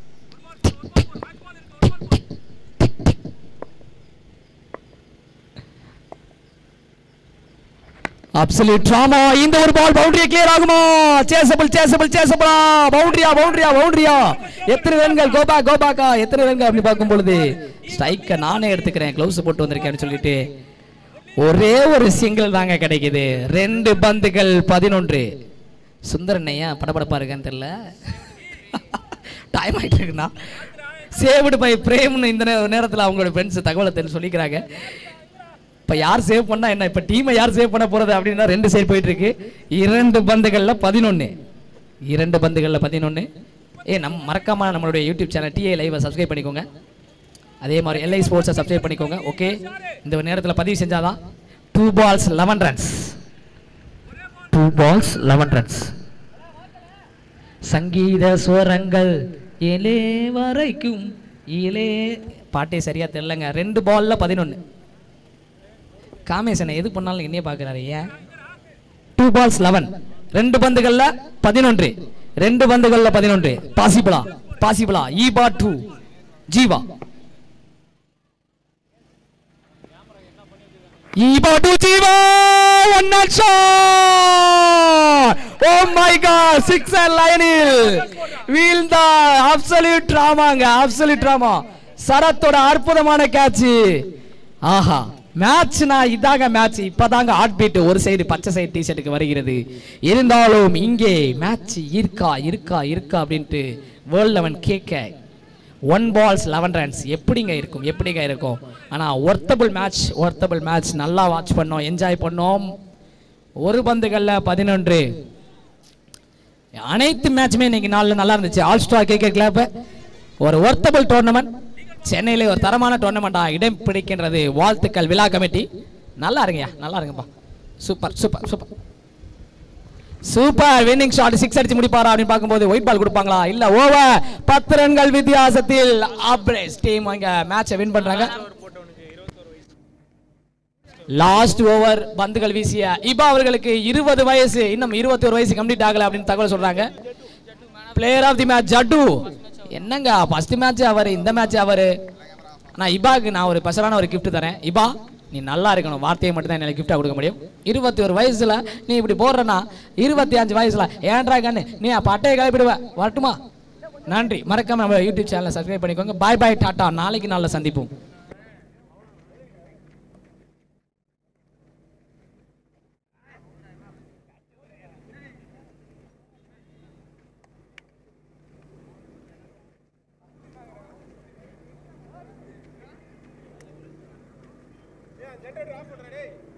absolute drama இந்த ஒரு பால் பவுண்டரியை கிளியர் ஆகுமா சேசபிள் சேசபிள் சேசபிளா பவுண்டரியா பவுண்டரியா பவுண்டரியா எத்தனை ரன்கள் கோபா கோபாக்கா எத்தனை ரன்கள் அப்படி பார்க்கும் பொழுது ஸ்ட்ரைக்கை நானே எடுத்துக்கிறேன் க்ளவுஸ் போட்டு வந்திருக்கேன்னு சொல்லிட்டு ஒரே ஒரு சிங்கிள் தாங்க கிடைக்குது ரெண்டு பந்துகள் பதினொன்று சுந்தரன் ஐயா படபடப்பா இருக்கான்னு தெரியல டைம் ஆயிட்டு இருக்குண்ணா சேவ்டு பை பிரேம்னு இந்த நே- நேரத்தில் அவங்களோட ஃப்ரெண்ட்ஸ் தகவலை தெரிஞ்சு சொல்லிக்கிறாங்க இப்போ யார் சேவ் பண்ணா என்ன இப்போ டீமை யார் சேவ் பண்ண போறது அப்படின்னா ரெண்டு சைடு போயிட்டு இருக்கு இரண்டு பந்துகள்ல பதினொன்று இரண்டு பந்துகள்ல பதினொன்று ஏ நம் மறக்காம நம்மளுடைய YouTube channel D A subscribe பண்ணிக்கோங்க அதே மாதிரி எல்ஐ ஸ்போர்ட்ஸை சப்ஸ்கிரைப் பண்ணிக்கோங்க ஓகே இந்த ஒரு நேரத்தில் பதிவு செஞ்சாதான் two balls eleven runs two balls eleven runs சங்கீத ஸ்வரங்கள் ஏலே வரைக்கும் ஏலே பாட்டே சரியா தெரியலங்க ரெண்டு பால்ல பதினொன்று காமேசனை எது பண்ணாலும் என்னைய பார்க்குறாரு ஏன் டூ பால்ஸ் லெவன் ரெண்டு பந்துகள்ல பதினொன்று ரெண்டு பந்துகள்ல பதினொன்று பாசிபிளா பாசிபிளா ஈ பா டூ ஜீவா ஈபா to Jeeva one not shot oh my god sixer லைனில் வீழ்ந்த அப்சல்யூட் டிராமாங்க அப்சல்யூட் டிராமா சரத்தோட அற்புதமான கேட்ச் ஆஹா மேட்ச்னா இதாங்க மேட்ச் இப்பதாங்க ஹார்ட் பீட் ஒரு சைடு பச்சை சைடு டி ஷர்ட்டுக்கு வருகிறது இருந்தாலும் இங்கே மேட்ச் இருக்கா இருக்கா இருக்கா அப்படின்ட்டு வேர்ல்ட் லெவன் கேட்க ஒன் பால்ஸ் லெவன் ரன்ஸ் எப்படிங்க இருக்கும் எப்படிங்க இருக்கும் ஆனால் ஒர்த்தபிள் மேட்ச் ஒர்த்தபிள் மேட்ச் நல்லா வாட்ச் பண்ணோம் என்ஜாய் பண்ணோம் ஒரு பந்துகளில் பதினொன்று அனைத்து மேட்சுமே இன்னைக்கு நாளில் நல்லா இருந்துச்சு ஆல் ஸ்டார் கிரிக்கெட் கிளப் ஒரு ஒர்த்தபிள் டோர்னமெண்ட் சென்னையிலே ஒரு தரமான டோர்னமெண்ட்டாக இடம் பிடிக்கின்றது வாழ்த்துக்கள் விழா கமிட்டி நல்லா இருங்கய்யா நல்லா இருங்கப்பா super super super super winning shot six அடிச்சு முடிப்பாரா அப்படின்னு பார்க்கும்போது ஒயிட் பால் கொடுப்பாங்களா இல்ல ஓவர் பத்து ரன்கள் வித்தியாசத்தில் அப்ரேஸ் டீம் அங்க மேட்சை வின் பண்றாங்க லாஸ்ட் ஓவர் பந்துகள் வீசிய இபா அவர்களுக்கு இருபது வயசு இன்னும் இருபத்தி ஒரு வயசு கம்ப்ளீட் ஆகல அப்படின்னு தகவல் சொல்றாங்க player of the match Jattu என்னங்க ஃபர்ஸ்ட் மேட்ச் அவர் இந்த மேட்ச் அவர் நான் இபாக்கு நான் ஒரு ஸ்பெஷலான ஒரு gift தரேன் இபா நீ நல்லா இருக்கணும் வார்த்தையை மட்டும் தான் என்னால் கிஃப்டாக கொடுக்க முடியும் இருபத்தி ஒரு வயசுல நீ இப்படி போடுறனா இருபத்தி அஞ்சு வயசுல ஏன்டா கண்ணு நீ அப்போ அட்டையை கிளப்பிடுவ வரட்டுமா நன்றி மறக்காம நம்ம யூடியூப் சேனலை சப்ஸ்கிரைப் பண்ணிக்கோங்க பாய் பாய் டாட்டா நாளைக்கு நாளில் சந்திப்போம் ஜென்ரேட்டர் ஆஃப் பண்ணுறா டேய்